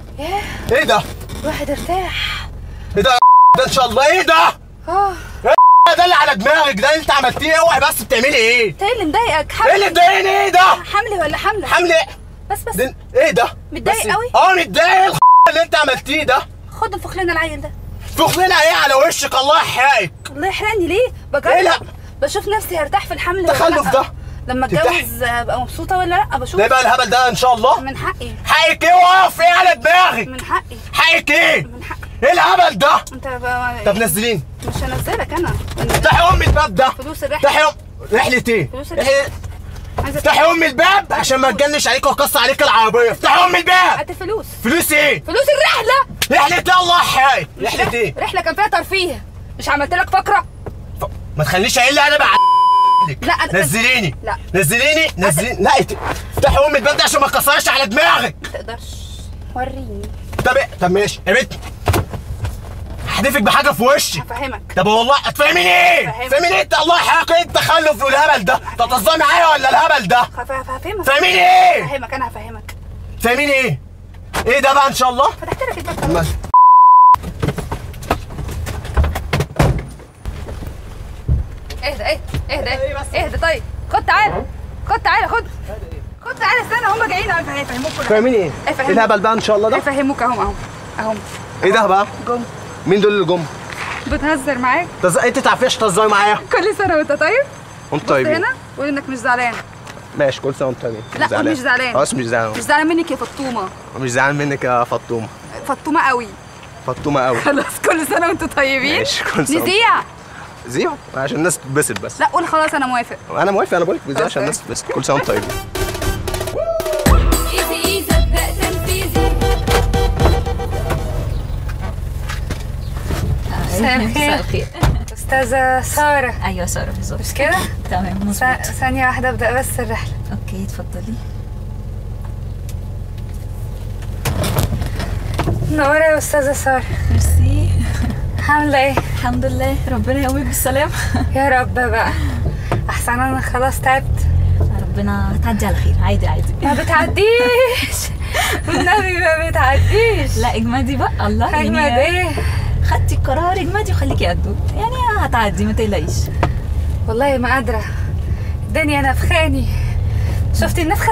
ايه ده؟ الواحد ارتاح ايه ده ده ان شاء الله ايه ده؟ اه ايه ده اللي على دماغك ده اللي انت عملتيه اوعي بس بتعملي ايه؟ انت ايه اللي مضايقك ايه اللي حمل مضايقني ايه ده؟ حملي ولا حمله حمل ايه؟ بس بس ده- ايه ده؟ متضايق بس- قوي؟ اه متضايق ايه اللي انت عملتيه ده؟ خد انفخ لنا العيل ده فخلنا ايه على وشك الله يحرقك الله يحرقني ليه بجرب إيه لا؟ بشوف نفسي هرتاح في الحمل ولا تخلف لأ. ده. لما ترتاحي. اتجوز ابقى مبسوطه ولا لا بشوف ده بقى الهبل ده ان شاء الله من حقي حقك ايه واقف ايه على دماغك من حقي حقك ايه من حقي ايه الهبل ده انت بقى طب نزلين مش هنزلك انا افتحي ام الباب ده فلوس الرحله افتحي ام رحلة ايه فلوس رحلة عايزه افتحي ام الباب عشان ما تجنش عليك واكسر عليك العربية افتحي ام الباب هات الفلوس فلوس ايه فلوس الرحله رحلة ايه الله يحرقك رحلة ايه رحله كان فيها ترفيه مش عملت لك فقره ف- ما تخليش اقل انا بقى لا أنا- نزليني لا. نزليني نزليني لا ات- افتحي ام الباب ده عشان ما تكسرش على دماغك ما تقدرش وريني طب إيه؟ طب ماشي يا بنت هحدفك بحاجه في وشك هفهمك طب والله هتفهميني ايه؟ فاهمك. فاهميني إيه؟ انت الله يحرقك ايه التخلف والهبل ده؟ انت هتهزري معايا ولا الهبل ده؟ هف- هفهمك فاهميني ايه؟ هفهمك انا هفهمك فاهميني ايه؟ ايه ده بقى ان شاء الله؟ فتحت لك الباب ما- خلاص. اهدى اهدى اهدى اهدى اهدى طيب خد تعالى خد تعالى خد خد تعالى استنى هم جايين اهو هيفهموك كل حاجة. فاهميني ايه؟ فاهمك. ايه الهبل بقى ان شاء الله ده؟ هيفهموك اهم اهم اهم ايه ده بقى؟ جم مين دول اللي جم؟ بتهزر معاك تز... انت تعرفيش تهزري معايا؟ كل سنه وانت طيب وانت بص طيبين هنا قول انك مش زعلان ماشي كل سنه وانت طيبين لا، قول مش زعلان. خلاص مش زعلان مش زعلان منك يا فطومه مش زعلان منك يا فطومه فطومه قوي فطومه قوي خلاص كل سنه وانتوا طيبين ماشي، كل سنة. نذيع زيرو عشان الناس تتبسط بس لا قول خلاص انا موافق انا موافق انا بقول لك عشان الناس تتبسط كل سنه وانت طيبين ايزي صدق تنفيذي مساء مساء الخير الخير استاذه ساره ايوه ساره بالظبط مش كده تمام مظبوط ثا- ثانيه واحده ابدا بس الرحله اوكي اتفضلي نورة يا استاذه ساره ميرسي عامله ايه الحمد لله ربنا يقويك بالسلامه يا رب بقى احسن انا خلاص تعبت ربنا هتعدي على خير عادي عادي ما بتعديش والنبي ما بتعديش لا اجمدي بقى الله اجمد يعني ايه خدتي القرار اجمدي وخليكي قده يعني هتعدي ما تقلقيش والله ما قادره الدنيا نفخاني شفتي النفخه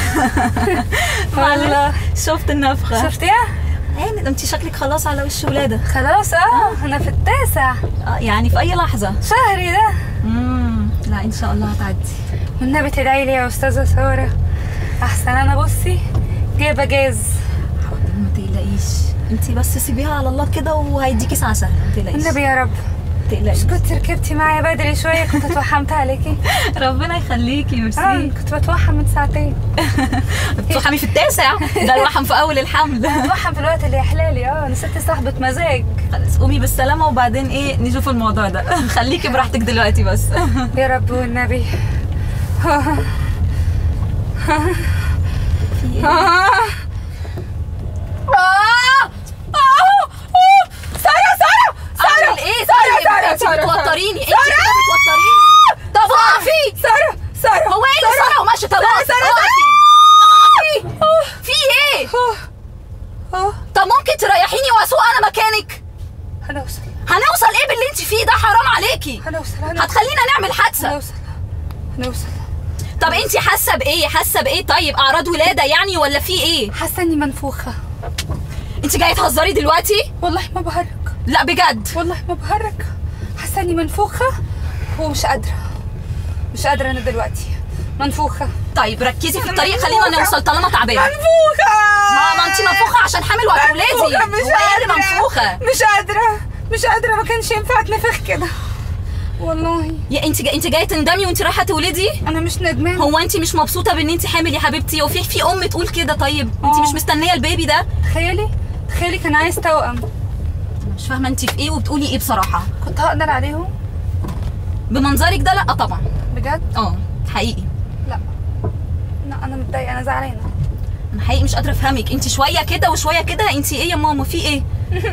والله شفت النفخه شفتيها يعني انت شكلك خلاص على وش ولاده خلاص اه انا في التاسع آه، يعني في اي لحظه شهري ده امم لا ان شاء الله هتعدي والنبي تدعي لي يا استاذه ساره احسن انا بصي جايبه جاز حاضر ما تقلقيش انت بس سيبيها على الله كده وهيديكي ساعه سهله ما تقلقيش النبي يا رب ما تقلقيش كنت ركبتي معايا بدري شويه كنت اتوحمت عليكي ربنا يخليكي اه ميرسي كنت بتوحم من ساعتين بتوحمي في التاسع ده الوحم في اول الحمل بتوحم في الوقت اللي يحلالي اه انا ست صاحبه مزاج خلاص قومي بالسلامة وبعدين ايه نشوف الموضوع ده خليكي براحتك دلوقتي بس يا رب والنبي في ايه؟ اه طب ممكن تريحيني واسوق انا مكانك هنوصل هنوصل ايه باللي انت فيه ده حرام عليكي هنوصل هنوصل هتخلينا نعمل حادثه هنوصل هنوصل طب انت حاسه بايه حاسه بايه طيب اعراض ولاده يعني ولا في ايه حاسه اني منفوخه انت جايه تهزري دلوقتي والله ما بهرج لا بجد والله ما بهرج حاسه اني منفوخه ومش قادره مش قادره انا دلوقتي منفوخه طيب ركزي في الطريق خلينا نوصل طالما تعبانه منفوخه ما ما انت منفوخه عشان حامل وهتولدي منفوخة، مش هو ايه اللي قادرة. منفوخه مش قادره مش قادره ما كانش ينفع اتنفخ كده والله يا انت جا... انت جايه تندمي وانت رايحه تولدي انا مش ندمان هو انت مش مبسوطه بان انت حامل يا حبيبتي وفي في ام تقول كده طيب انت اه. مش مستنيه البيبي ده تخيلي تخيلي كان عايز توأم مش فاهمه انت في ايه وبتقولي ايه بصراحه كنت هقدر عليهم بمنظرك ده لا طبعا بجد اه حقيقي لا لا انا متضايقه انا زعلانه انا حقيقي مش قادره افهمك انت شويه كده وشويه كده انت ايه يا ماما في ايه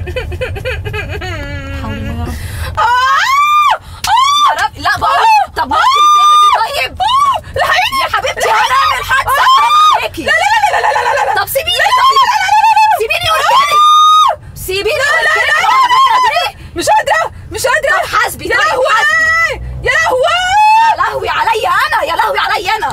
حول الله يا رب يا رب لا بقول طب ممكن تهدي طيب يا حبيبتي هنعمل حادثه حرام عليكي لا لا لا لا لا لا طب سيبيني طيب سيبيني قلتلك سيبيني قلتلك مش قادره مش قادره طب حاسبي يا طيب لهوي حاسبي يا لهوي يا لهوي عليا انا يا لهوي عليا انا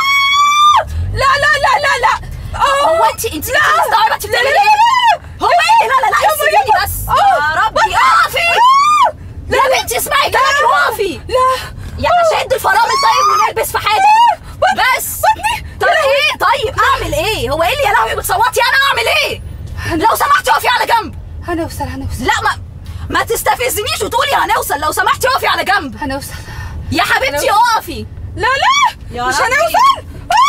لا لا لا لا لا هو انت انت انت مستوعبه انت بتعملي ايه؟ هو ايه لا لا لا سيبيني بس يا ربي اقفي يا بنتي اسمعي كلامي واقفي لا يعني شد الفرامل طيب ونلبس في حاجه بس طب ايه طيب اعمل ايه هو ايه اللي يا لهوي بتصوتي انا اعمل ايه لو سمحتي اقفي على جنب هنوصل هنوصل لا ما ما تستفزنيش وتقولي هنوصل لو سمحتي اقفي على جنب هنوصل يا حبيبتي اقفي لا لا يا مش ربي. هنوصل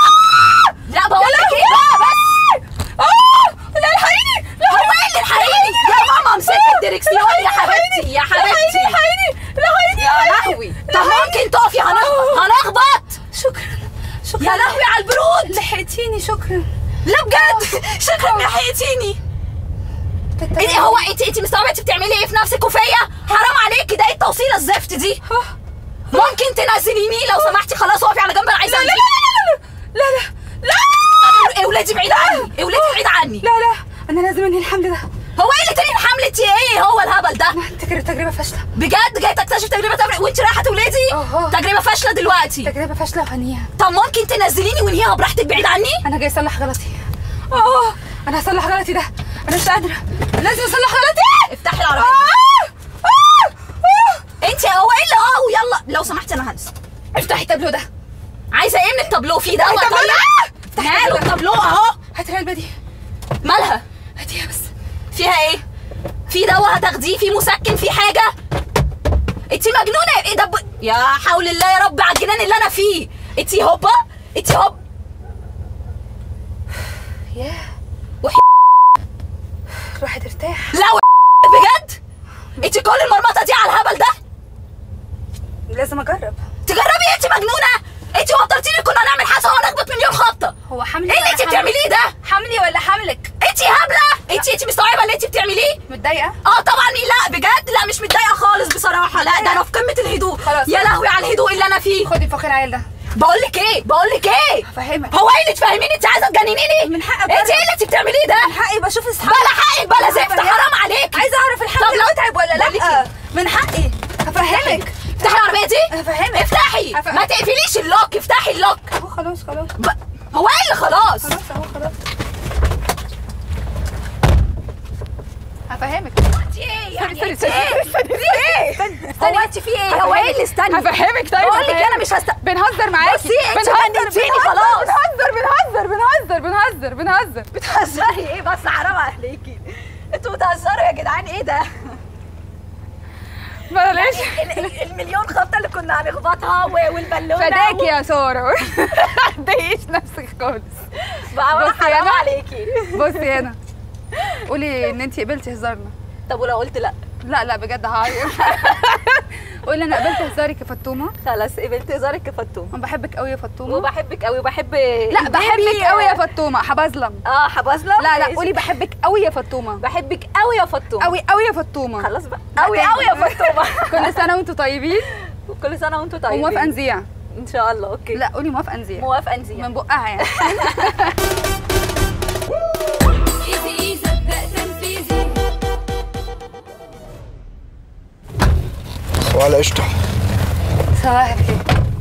لا بقول لك ايه بقى بس اه لا الحقيني هو ايه اللي الحقيقي يا ماما امسكي الدركسيون يا حبيبتي يا حبيبتي الحقيني الحقيني يا لهوي طب ممكن تقفي هنخبط هنخبط شكرا شكرا يا لهوي على البرود لحقتيني شكرا لا بجد شكرا لحقتيني ايه هو انت انت مستوعبه انت بتعملي ايه في نفسك وفيا حرام عليكي ده ايه التوصيله الزفت دي ممكن تنزليني لو سمحتي خلاص اقفي على جنب انا عايزه لا لا انزل لا لا لا ايه ولادي بعيد عني ايه ولادي بعيد عني لا لا انا لازم انهي الحمل ده هو ايه اللي تاني حملتي ايه هو الهبل ده تجربه تجربه فاشله بجد جاي تكتشف تجربه تفرق وانت رايحه تولدي أها. تجربه فاشله دلوقتي تجربه فاشله وهنيها طب ممكن تنزليني وانهيها براحتك بعيد عني انا جاي اصلح غلطي اه انا هصلح غلطي ده انا مش قادره لازم اصلح غلطي افتحي العربيه آه! آه! آه! انت هو ايه اللي اه ويلا لو سمحتي انا هنزل افتحي التابلو ده عايزه ايه من التابلو في ده التابلو ده! ماله التابلو اهو هاتي العلبه دي مالها هاتيها بس فيها ايه في دواء هتاخديه في مسكن في حاجه انت مجنونه ايه ده ب... يا حول الله يا رب على الجنان اللي انا فيه انت هوبا انت هوب ياه وح... الواحد ارتاح لا و... بجد انت كل المرمطه دي على الهبل ده لازم اجرب تجربي انت مجنونه انت وترتيني كنا نعمل حادثه ونخبط مليون خبطه هو حملي ايه اللي ولا انت حمل- بتعمليه ده حملي ولا حملك انت هبله انت انت مستوعبه اللي انت بتعمليه متضايقه اه طبعا لا بجد لا مش متضايقه خالص بصراحه لا ده انا في قمه الهدوء خلاص. يا لهوي على الهدوء اللي انا فيه خدي فخر عيل ده بقول لك ايه بقول لك ايه هفهمك هو ايه اللي تفهميني انت عايزه تجننيني من حقك انت أجرب. ايه اللي انت بتعمليه ده من حقي بشوف اصحابي بلا حقك بلا زفت حرام عليك عايزه اعرف الحمل طب لو- متعب ولا بقول لك لا ايه؟ من حقي هفهمك افتحي العربيه دي هفهمك افتحي هفهمك. ما تقفليش اللوك افتحي اللوك اهو خلاص خلاص ب... هو ايه اللي خلاص خلاص اهو خلاص هفهمك ايه استني يعني استني ايه استني في ايه هو انت في ايه هو ايه اللي استني هفهمك طيب بقول لك هفهمك. انا مش هست بنهزر معاكي بصي، انت بنهزر، جننتيني بنهزر، خلاص. بنهزر بنهزر بنهزر بنهزر بنهزر بتهزري ايه بس حرام عليكي انتوا بتهزروا يا جدعان ايه ده معلش ال- ال- المليون خبطه اللي كنا هنخبطها و- والبالونه فداكي يا ساره ما تضايقيش نفسك خالص بقى ولا بصي حرام أنا- عليكي بصي هنا قولي ان انت قبلتي هزارنا طب ولو قلت لا لا لا بجد هعيط قولي انا قبلت هزارك يا فطومه خلاص قبلت هزارك يا فطوم انا بحبك قوي يا فطومه وبحبك قوي وبحب لا بحبك قوي يا فطومه حبظلم اه حبظلم لا لا قولي بحبك قوي يا فطومه بحبك قوي يا فطوم قوي قوي يا فطومه خلاص بقى لا قوي تاني. قوي يا فطومه كل سنه وانتم طيبين كل سنه وانتم طيبين وموافقه نذيع ان شاء الله اوكي لا قولي موافقه نذيع موافقه نزيع من بقها يعني Easy, easy, ولا قشطه صباح الخير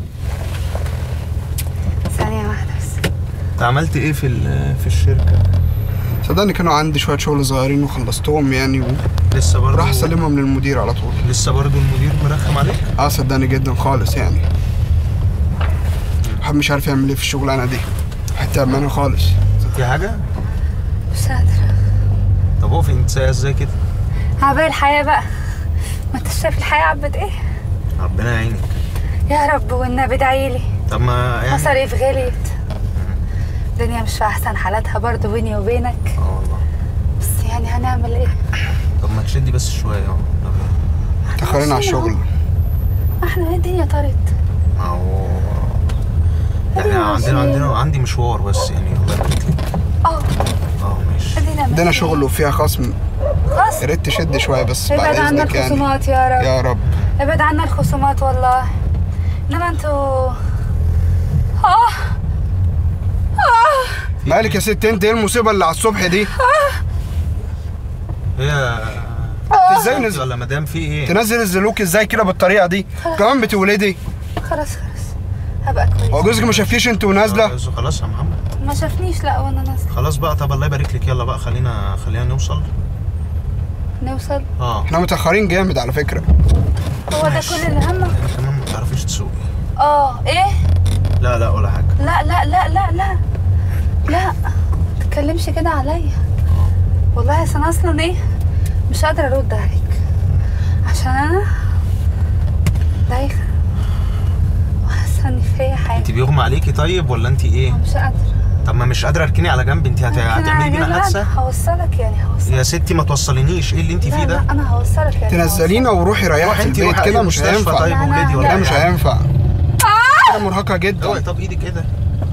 ثانية واحدة بس انت عملت ايه في ال- في الشركه صدقني كانوا عندي شويه شغل صغيرين وخلصتهم يعني لسه برضه وراح اسلمهم للمدير على طول لسه برضه المدير مرخم عليك اه صدقني جدا خالص يعني الواحد مش عارف يعمل ايه في الشغلانه دي حتى امانه خالص في حاجه مش قادرة طب اقفي انت سايقه ازاي كده عبال الحياة بقى ما انت شايف الحياة عبت ايه ربنا يعينك يا رب والنبي ادعيلي طب ما يعني مصاريف غليت الدنيا مش في احسن حالاتها برضو بيني وبينك اه والله بس يعني هنعمل ايه طب ما تشدي بس شويه اهو طب تاخرين على الشغل احنا ايه الدنيا طارت ما هو يعني أيوة، عندنا عشان- عندنا عندي مشوار بس يعني الله يبارك لك اه اه ماشي ادينا عندنا شغل وفيها خصم خلاص يا ريت تشد شويه بس بعد ابعد عنا اذنك يعني الخصومات يا رب يا رب ابعد عنا الخصومات والله انما انتوا اه اه مالك يا ست انت ايه المصيبه اللي على الصبح دي هي ازاي انت نزل ولا مدام في ايه تنزل الزلوك ازاي كده بالطريقه دي كمان بتولدي خلاص خلاص هبقى كويس هو جوزك ما شافكيش انت ونازله خلاص- خلاص يا محمد ما شافنيش لا وانا نازله خلاص بقى طب الله يبارك لك يلا بقى خلينا خلينا نوصل نوصل اه احنا متاخرين جامد على فكره هو ده كل اللي همك انت كمان ما بتعرفيش تسوقي اه ايه لا لا ولا حاجه لا لا لا لا لا لا تتكلمش كده عليا والله أصل انا اصلا ايه مش قادره ارد عليك عشان انا دايخه وحاسه ان فيا حاجه انت بيغمى عليكي طيب ولا انت ايه مش قادره طب ما مش قادره اركني على جنب انت هت- هتعملي بينا حادثه هوصلك يعني هوصلك يا ستي ما توصلينيش ايه اللي انت لا فيه لا ده انا هوصلك يعني تنزلينا وروحي ريحي روحي في انت البيت روحي كده أي مش مستشفى هينفع طيب لا، لا، ولادي لا. ولا لا مش حاجة. هينفع كده مرهقه جدا اوعي طب ايدك كده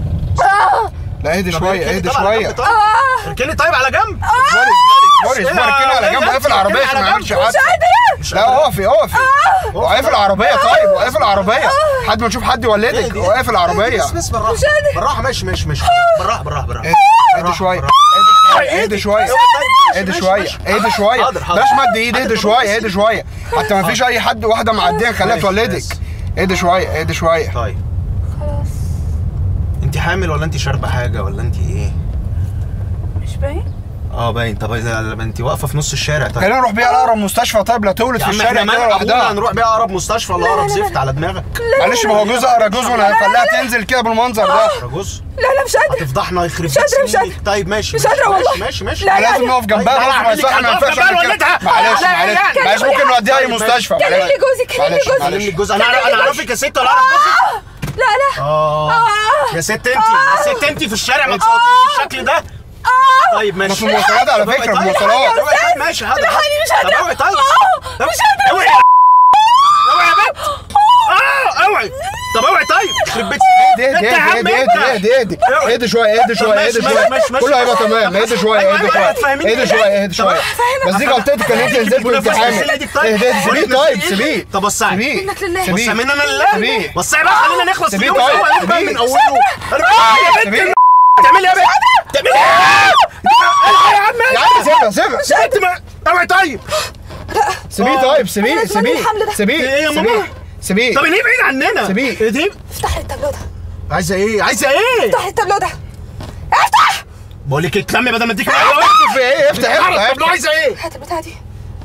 لا اهدي طب شويه اركني اهدي طب على شويه جنب طيب. اركني طيب على جنب اصبري اصبري اصبري اركني على جنب اقفل العربيه عشان ما يعملش حادثه لا اقفي اقفي وقف العربيه طيب وقف العربيه لحد ما نشوف حد يولدك وقف العربيه بس بس بالراحه بالراحه ماشي ماشي ماشي بالراحه بالراحه بالراحه اهدي شويه اهدي شويه اهدي شويه اهدي شويه حاضر، حاضر. بلاش مد ايد اهدي شويه اهدي شويه حتى ما فيش اي حد واحده معديه نخليها ماشي، تولدك بس. اهدي شويه اهدي شويه طيب خلاص انت حامل ولا انت شاربه حاجه ولا انت ايه مش باين اه باين طب إذا- انت واقفه في نص الشارع طيب خلينا نروح بيها لاقرب مستشفى طيب لا تولد يا في عم الشارع احنا كده مالنا ابونا لوحدها هنروح بيها اقرب مستشفى ولا اقرب زفت على دماغك معلش ما هو جوز اقرا جوز وانا هخليها تنزل كده بالمنظر ده رجوز لا لا مش قادره هتفضحنا يخرب مش قادرة، مش سنينك. طيب ماشي مش قادرة ماشي، والله. ماشي ماشي لا، لا، لازم نقف جنبها طيب، بص ما هعمل لك يصح ما هنقف ينفعش جنبها نعمل كده. نولدها. معلش لا، لا، معلش لا، معلش كلمي ممكن نوديها اي طيب، مستشفى كلمي معلش. جوزي كلمي معلش جوزي معلش كلمني الجوز انا انا اعرفك يا ست ولا اعرف جوزك لا لا اه يا ست انت يا ست انت في الشارع ما تصوتيش بالشكل ده طيب ماشي في المواصلات على طب فكرة، اوعي في طيب. المواصلات. اوعي طيب، ماشي حاضر الحقني، مش قادرة. طب اوعي طيب آه، طب مش قادرة. اوعي اوعي يا بنت اه اوعي طب اوعي طيب يخرب بيت اهدي انت اهدي يا عم اهدي انت. اهدي اهدي اهدي اهدي شويه اهدي شويه ماشي، اهدي ماشي، شويه ماشي، ماشي. كله هيبقى تمام اهدي شويه أيوة، اهدي أيوة، شويه هتفهميني اهدي إيه؟ شويه اهدي طب شويه بس دي غلطتك ان انت نزلت وانت حامل اهدي سيبيه طيب سيبيه طب وسعي سيبيه منك لله. سيبيه وسع مننا لله سيبيه. وسعي بقى خلينا نخلص سيبيه اليوم طيب، سوا نبقى سيبيه. من اوله أنا- يا بنت سيبيه بتعملي ايه يا بنت؟ بتعملي ايه؟ الحق يا عم يا عم سيبها سيبها انت ما اوعي طيب سيبيه طيب سيبيه أنا أتمنى سيبيه الحمل ده. سيبيه إيه يا ماما؟ سيبيه سيبيه طب ليه بعيد عننا؟ سيبيه. ايه دي؟ افتح لي التابلو ده عايزه ايه؟ عايزه ايه؟ افتح لي التابلو ده افتح بقول لك اتلمي بدل ما اديك في ايه افتح افتح طب لو عايزه ايه؟ هات البتاعه دي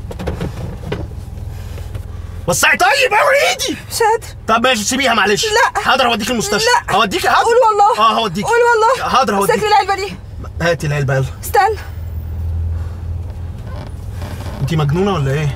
وسعي طيب اوعي ايدي مش قادر طب ماشي سيبيها معلش لا. حاضر هوديك المستشفى لا. هوديك حاضر قول والله اه هوديك قول والله حاضر امسك هوديك لي العلبه دي هاتي العلبه يلا استنى انت مجنونه ولا ايه؟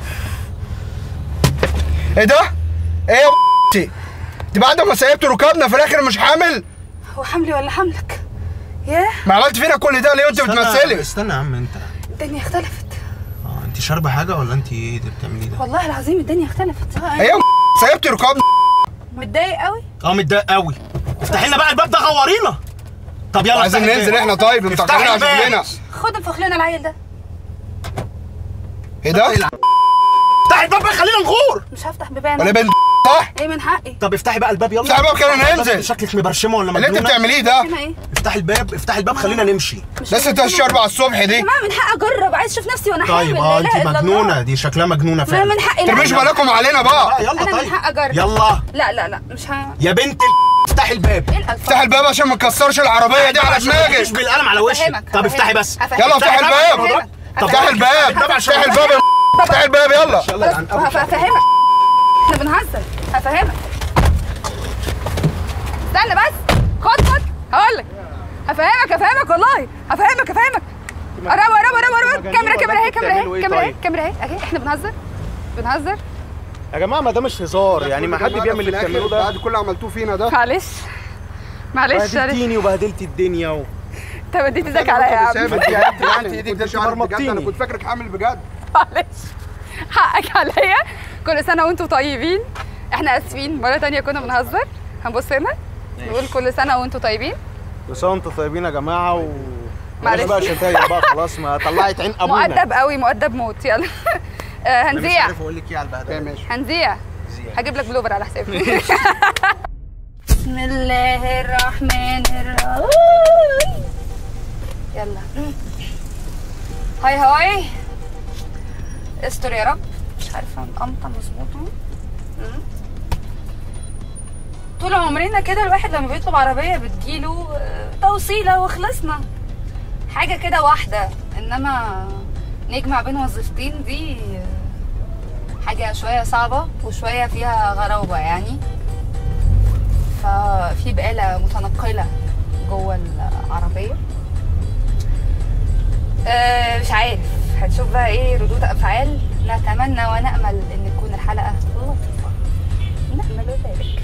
ايه ده؟ ايه يا انت؟ دي بعد ما سيبت ركابنا في الاخر مش حامل؟ هو حملي ولا حملك ياه ما عملت فينا كل ده ليه وانت استنى- بتمثلي؟ استنى يا عم انت الدنيا اختلفت اه انت شاربه حاجه ولا انت ايه اللي بتعمليه ده؟ والله العظيم الدنيا اختلفت ايه يا سيبت ركابنا متضايق قوي اه متضايق قوي افتحي لنا بقى الباب ده غورينا طب يلا عايزين افتحي ننزل الباب. احنا طيب افتحي متأخرين على الباب. شغلنا خد انفخ لنا العيل ده ايه ده؟ افتحي الباب بقى خلينا نغور مش هفتح بيبان ولا بنت صح ايه من حقي طب افتحي بقى الباب يلا افتحي الباب خلينا ننزل. شكلك مبرشمه ولا اللي انت مجنونه بتعمليه ده هنا ايه افتحي الباب افتحي الباب خلينا نمشي لسه تشي 4 الصبح دي يا جماعه من حقي اجرب عايز اشوف نفسي وانا حامل طيب لا اه إله انت إلا الله. مجنونه دي شكلها مجنونه ما فعلا من حقي ترميش لا. بالكم علينا آه، بقى يلا انا من طيب حقي اجرب يلا لا لا لا مش ه... يا بنت ال... افتحي الباب ايه الالفاظ افتح الباب عشان ما تكسرش العربيه دي على مش دماغك بالقلم على وشك هفهمك، طب هفهمك. افتحي بس هفهمك. يلا افتح الباب هفهمك. افتح الباب افتح الباب افتح الباب يلا يلا يا عم هف- هفهمك احنا بنهزر هفهمك استنى بس خد خد هقول لك هفهمك هفهمك والله هفهمك هفهمك قرب قرب قرب قرب كاميرا كاميرا اهي كاميرا اهي كاميرا اهي كاميرا اهي اهي احنا بنهزر بنهزر يا جماعه ما ده مش هزار يعني ما حد بيعمل اللي بتعملوه ده بعد كل اللي عملتوه فينا ده معلش معلش معلش بهدلتيني وبهدلتي الدنيا و... انت بديت ايدك عليا يا عم ثابت يا عم يعني ايدك كنت ده شعرك بجد مرمطتيني. انا كنت فاكرك حامل بجد معلش حقك عليا كل سنه وانتم طيبين احنا اسفين مره تانية كنا بنهزر هنبص هنا نقول كل سنه وانتم طيبين بس انتوا طيبين يا جماعه و معلش. معلش بقى شتايم بقى خلاص ما طلعت عين ابونا مؤدب قوي مؤدب موت يلا آه، انا مش هنذيع عارف اقول لك ايه على البهدله ماشي هنذيع هجيب لك بلوفر على حسابي بسم الله الرحمن الرحيم يلا هاي هاي استر يا رب مش عارفه امطى مظبوط مم. طول عمرنا كده الواحد لما بيطلب عربيه بتجيله آه، توصيله وخلصنا حاجه كده واحده انما نجمع بين وظيفتين دي آه، حاجة شوية صعبة وشوية فيها غرابة يعني ففي بقالة متنقلة جوه العربية أه مش عارف هنشوف بقى ايه ردود افعال نتمنى ونأمل ان تكون الحلقة لطيفة نأمل ذلك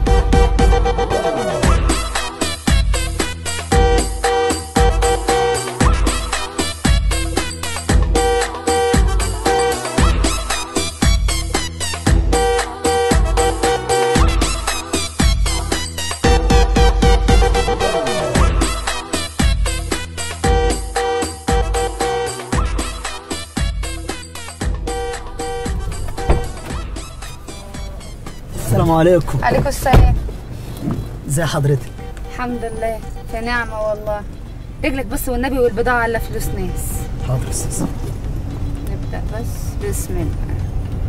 السلام عليكم عليكم السلام ازي حضرتك الحمد لله في نعمة والله رجلك بس والنبي والبضاعة على فلوس ناس حاضر يا استاذ نبدأ بس بسم الله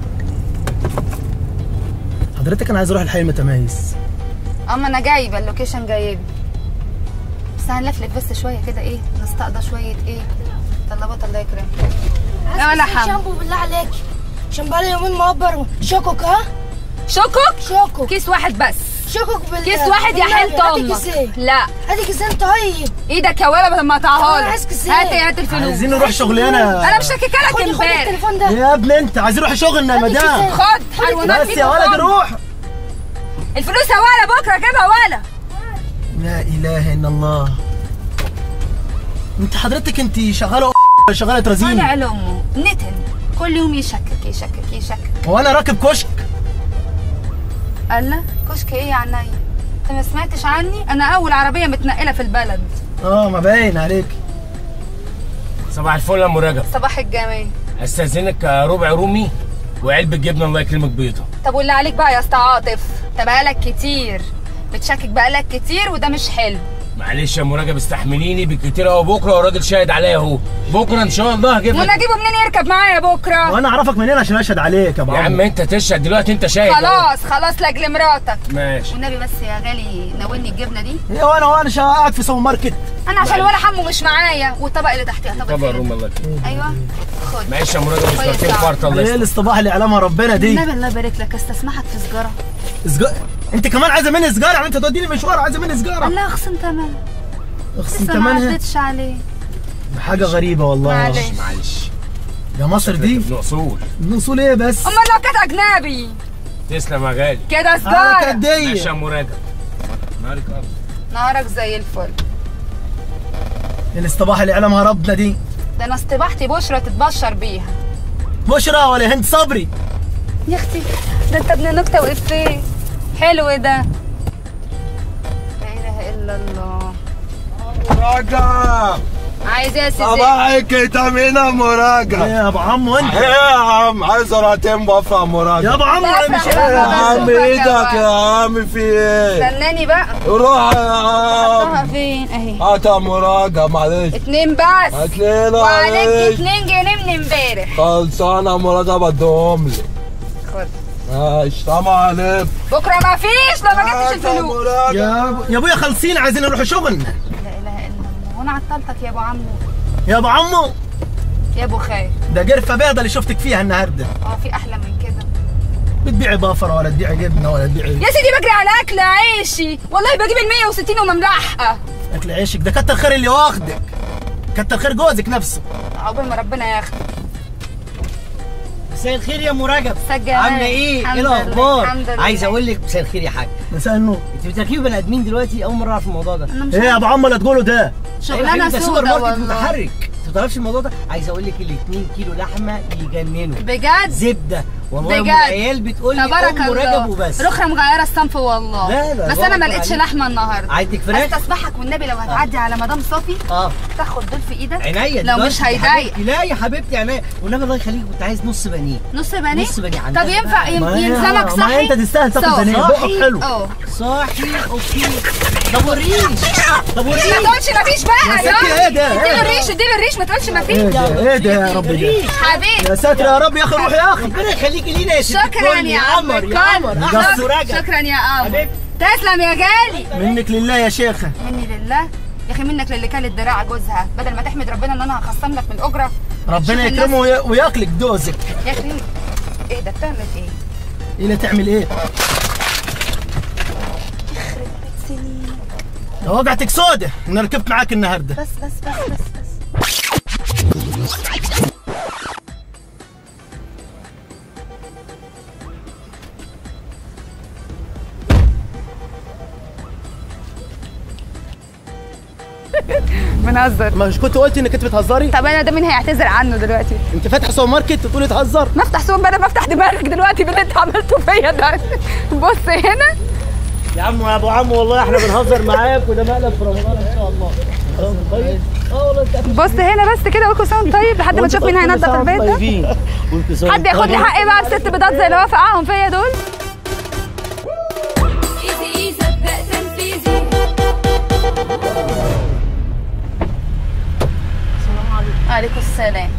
حضرتك انا عايز اروح الحي المتميز اما انا جايبه اللوكيشن جايبه بس هنلفلف بس شويه كده ايه نستقضى شويه ايه طلبات الله يكرمك لا ولا حم شامبو بالله عليك عشان بقالي يومين مقبر شكك ها شكك شكك كيس واحد بس شكك بال كيس واحد يا حلت هاتي امك كيسين لا هاتي كيسين طيب ايدك يا ولد لما أنا تعهالك عايز كيسين. هات هات الفلوس عايزين نروح شغلانه انا مش شاككه لك خدي خدي امبارح التليفون ده يا ابني انت عايزين نروح شغلنا يا مدام خد حلوانات بس يا ولد روح الفلوس يا ولا بكره كده ولا لا اله الا الله انت حضرتك انت شغاله ولا شغاله ترازيني طالع لامه نتن كل يوم يشكك يشكك يشكك وانا راكب كشك قال لا كشك ايه يا عينيا انت ما سمعتش عني انا اول عربيه متنقله في البلد اه ما باين عليك صباح الفل يا ام رجب صباح الجمال استاذنك ربع رومي وعلبه جبنه الله يكرمك بيضه طب واللي عليك بقى يا اسطى عاطف انت بقالك كتير بتشكك بقالك كتير وده مش حلو معلش يا ام رجب استحمليني بالكتير اهو بكره والراجل شاهد عليا اهو بكره ان شاء الله هجيب وانا لك اجيبه منين يركب معايا بكره وانا اعرفك منين عشان اشهد عليك يا ابو يا عم عمرو انت تشهد دلوقتي انت شاهد أهو. خلاص خلاص لاجل مراتك ماشي والنبي بس يا غالي ناولني الجبنه دي ايه وانا وانا شا- قاعد في سوبر ماركت انا عشان ولا حمو مش معايا والطبق اللي تحتيها طبق طبعا الفلفل. روم الله يكرمك ايوه خد معلش يا ام رجب مش كويس طالبين يا عم. فرط الله ايه يستر الاصطباح اللي يعلمها ربنا دي النبي الله يبارك لك استسمحك في سجاره سجار انت كمان عايزه مني سجاره يعني انت توديني مشوار عايزه مني سجاره الله اخصم تمام اقسم لسه ما تمنها عدتش عليه حاجه غريبه والله معلش معلش يا مصر دي ابن اصول من اصول ايه بس امال لو كانت اجنبي تسلم يا غالي كده حركه سجاره ماشي يا دي ام رجب نهارك ابيض نهارك زي الفل الاصطباح اللي يعلمها ربنا دي ده انا استباحتي بشرة تتبشر بيها بشرى ولا هند صبري يا اختي ده انت ابن نكته وافيه حلو ده لا اله الا الله رجب عايز ايه يا سيدي صباحك تامينا مراجع ايه يا ابو عمو انت ايه يا عم عايز راتين بفرع مراجع يا ابو عمو انا مش بفرح ايه يا بقى. عم ايدك يا عم في ايه استناني بقى روح يا عم رايحة فين اهي هات يا مراجع معلش اتنين بس هات لنا وعليك معلش اتنين جنيه من امبارح خلصانة مراجع بدهم لي خد ماشي سلام عليكم بكره ما فيش لو ما جبتش هات يا الفلوس مراجع يا يا ابويا خالصين عايزين نروح شغل لا اله الا الله وانا عطلتك يا ابو عمو يا ابو عمو يا ابو خير ده قرفه بيضه اللي شفتك فيها النهارده اه في احلى من كده بتبيعي بافر ولا تبيعي جبنه ولا تبيعي يا سيدي بجري على اكل عيشي والله بجيب ال 160 ومملحها اكل عيشك ده كتر خير اللي واخدك كتر خير جوزك نفسه عقبال ما ربنا ياخد مساء الخير يا مراجب سجل عامله ايه؟ الحمد ايه لله، الاخبار؟ الحمد لله. عايز اقول لك مساء الخير يا حاج مساء النور انت بتركبي بني ادمين دلوقتي اول مره اعرف الموضوع ده انا مش ايه يا ابو عمو لا تقولوا ده شغلانه أيوة، ده سوبر سودا ماركت والله متحرك انت ما تعرفش الموضوع ده عايز اقول لك ال 2 كيلو لحمه يجننوا بجد زبده والله ام بجد. العيال بتقول لي تبارك ام الله رجب وبس رخرة مغيرة الصنف والله لا، لا، بس انا ما بارك لقيتش عليك. لحمة النهاردة عندك فراخ؟ استسمحك والنبي لو هتعدي على مدام صافي اه تاخد دول في ايدك عينيا لو دلوقتي مش يا هيضايق حبيبتي. لا يا حبيبتي عينيا والنبي الله يخليك كنت عايز نص بانيه نص بني نص بني عندها طب ينفع بقى. يم- ما هي- يلزمك ما صحي انت تستاهل تاخد صافي. بنيه بقك حلو اه صاحي اوكي طب وريني طب ما وريني تقولش مفيش بقى يا ستي ايه ده؟ اديله الريش اديله الريش ما تقولش ايه مفيش ده ايه ده يا رب ده حبيبي يا ساتر يا رب يا اخي روح يا اخي ربنا يخليكي لينا يا ست شكرا الكل. يا عم قمر يا قمر الكل. احلى شك- سراجة شكرا يا قمر حبيبتي. تسلم يا غالي منك لله يا شيخه مني لله يا اخي منك للي كانت دراع جوزها بدل ما تحمد ربنا ان انا هخصم لك من الاجره ربنا شوف الناس. يكرمه ويا- وياكلك دوزك يا اخي ايه ده بتعمل ايه؟ الى تعمل ايه ده وقعتك سودة انا ركبت معاك النهارده بس بس بس بس بس بنهزر مش كنت قلت انك انت بتهزري طب انا ده مين هيعتذر عنه دلوقتي؟ انت فاتحه سوبر ماركت تقولي تهزر ما افتح سوق بدل ما افتح دماغك دلوقتي باللي انت عملته فيا ده بص هنا يا عم يا ابو عم والله احنا بنهزر معاك وده مقلب في رمضان ان شاء الله طيب اه والله انت بص هنا بس كده وكل سنه وأنت طيب لحد ما نشوف مين هينضف البيت ده حد ياخد لي حقي بقى بست بيضات زي اللي هو فقعهم فيا دول عليكم السلام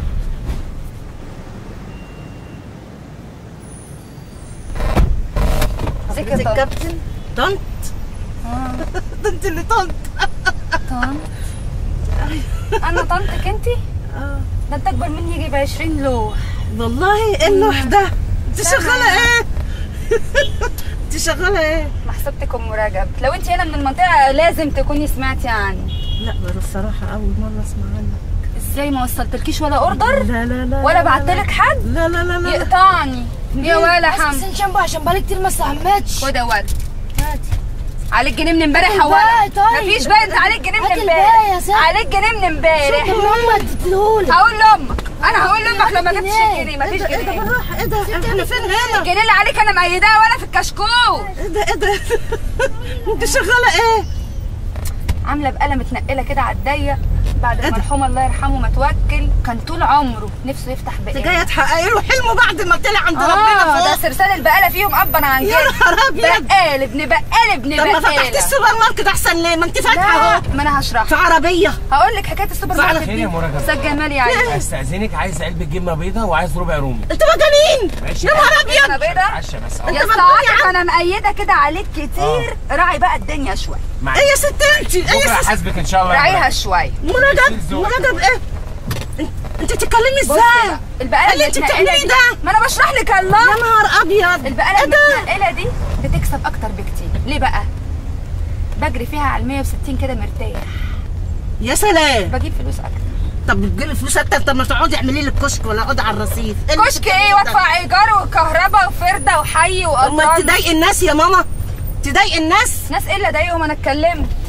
ازيك يا طنط كابتن طنط ده انت اللي طنط طنط انا طنطك انتي؟ ده انت اكبر مني يجي ب 20 لوح والله ايه اللوح ده انت شغاله ايه انت شغاله ايه محسوبتك ام رجب لو انت هنا من المنطقه لازم تكوني سمعتي عني لا انا الصراحه اول مره اسمع عنك ازاي ما وصلتلكيش ولا اوردر لا لا لا ولا لا، بعتلك حد لا لا لا لا يقطعني يا ولا حمد بس شامبو عشان بقالي كتير ما استحملتش خد يا ولد هاتي عليك جنيه من امبارح هات يا ولد الباقي طيب. مفيش بقى انت عليك جنيه من هات امبارح الباقي يا ست. عليك جنيه من امبارح شوف ماما اديتهولي هقول لامك انا هقول لامك لو ما جبتش جنيه. الجنيه مفيش ايه ده جنيه بالراحه ايه ده احنا فين هنا الجنيه اللي عليك انا مأيداه وانا في الكشكول ايه ده ايه ده انت شغاله ايه عامله بقاله متنقله كده على الضيق بعد ما المرحوم الله يرحمه ما توكل كان طول عمره نفسه يفتح انت بقاله جايه تحققي له حلمه بعد ما طلع عند اه ربنا ده فوق سرسال البقاله فيهم ابا عن يا كده نهار ابيض بقال ابن بقال ابن طب ما فتحت بقاله السوبر ماركت احسن ليه ما انت فاتحه لا اهو ما انا هشرح في عربيه هقول لك حكايه السوبر فعلا ماركت خير دي يا مرجب. استاذ جمال يا عيني استاذنك عايز علبه جبنه بيضه وعايز ربع رومي انت مجانين ماشي يا نهار ابيض انا بيضه عشا بس يا انت مجنون استاذ يا عم. انا مأيده كده عليك كتير راعي بقى الدنيا شويه معلش. ايه يا ست انت ايه بكره يا ست هحاسبك ان شاء الله يا راعيها مرجب. شويه منجد منجد ايه انت بتتكلمي بص ازاي بقى، البقاله اللي انت المتنقلة بتعمليه دي- ده ما انا بشرح لك الله يا نهار ابيض البقاله ايه ده المتنقله دي بتكسب اكتر بكتير ليه بقى بجري فيها على 160 كده مرتاح يا سلام بجيب فلوس اكتر طب بتجيلي فلوس اكتر طب ما تقعدي اعملي لي الكشك ولا اقعدي على الرصيف إيه اللي كشك بتعمليه ايه ده؟ وادفع ايجار وكهرباء وفرده وحي اما واطفال تضايقي الناس يا ماما تضايقي الناس ناس ايه اللي اضايقهم انا اتكلمت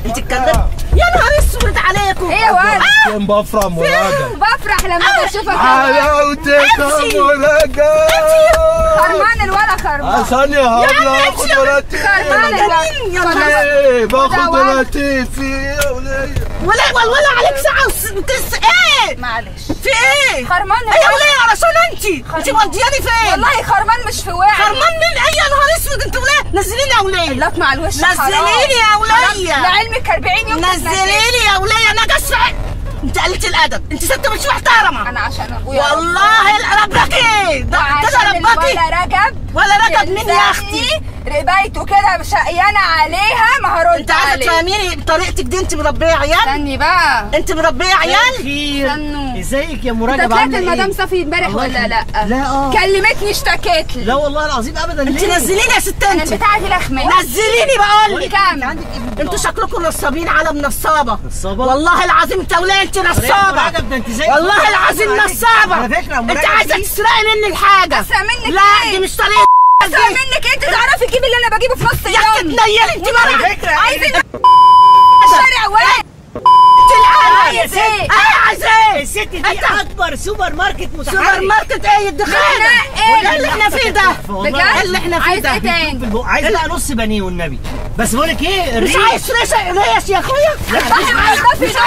انت اتكلمت يا نهار اسود عليكم ايه يا ولد كان بفرح مراجع بفرح لما اجي اشوفك حلاوتك امشي. مراجع خرمان الولا خرمان ثانية هبلة خد ولادتي خرمان يا الولا نهار ايه باخد ده ولد. ولادتي في يا ولية ولا ولا عليك ساعة وس... تس... ايه معلش في ايه؟ خرمان ايه يا وليه علشان انت انت مودياني فين؟ والله خرمان مش في وعي خرمان مين ايه يا نهار اسود انت وليه نزليني يا وليه اللط مع الوش نزليني يا وليه لعلمك 40 يوم نزليني يا وليه انا جسف انت قلت الادب انت ست مش محترمه انا عشان ابويا والله ربك ايه ده كده وعشان ربك ايه الولا رجب ولا رجب مين يا اختي ربايته كده شقيانه عليها ما هرد انت عايزه عليه. تفهميني بطريقتك دي انت مربيه عيال استني بقى انت مربيه عيال خير استنوا ازيك يا انت مراجع طلعت عامله المدام ايه؟ صفي امبارح الله ولا لا؟ يخليك. لا اه كلمتني اشتكت لي لا والله العظيم ابدا انت ليه؟ نزليني يا ست انا انت البتاعه دي لخمه نزليني بقول لك كام عندك ايه انتوا شكلكم نصابين على نصابه نصابة؟ والله العظيم انت وليه انت نصابه مراجع ده انت زي والله العظيم نصابه على فكره انت مراجع عايزه دي- تسرقي مني الحاجه اسرق منك لا ايه؟ دي مش طريقه اسرق منك انت تعرفي تجيبي اللي انا بجيبه في نص يا اختي اليوم تنيلي انت على مرة فكره عايزين الشارع واقف انت العالم عايز ايه؟ ايه عايز ايه الست دي انت- اكبر سوبر ماركت سوبر متحرك ماركت ايه الدخانه ايه؟ ايه اللي احنا فيه ده بجد؟ ايه اللي احنا فيه عايز ده ايه تاني؟ عايز بقى نص بانيه والنبي بس بقول لك ايه مش الريش عايز ريش ريش يا اخويا صاحب عايزاه في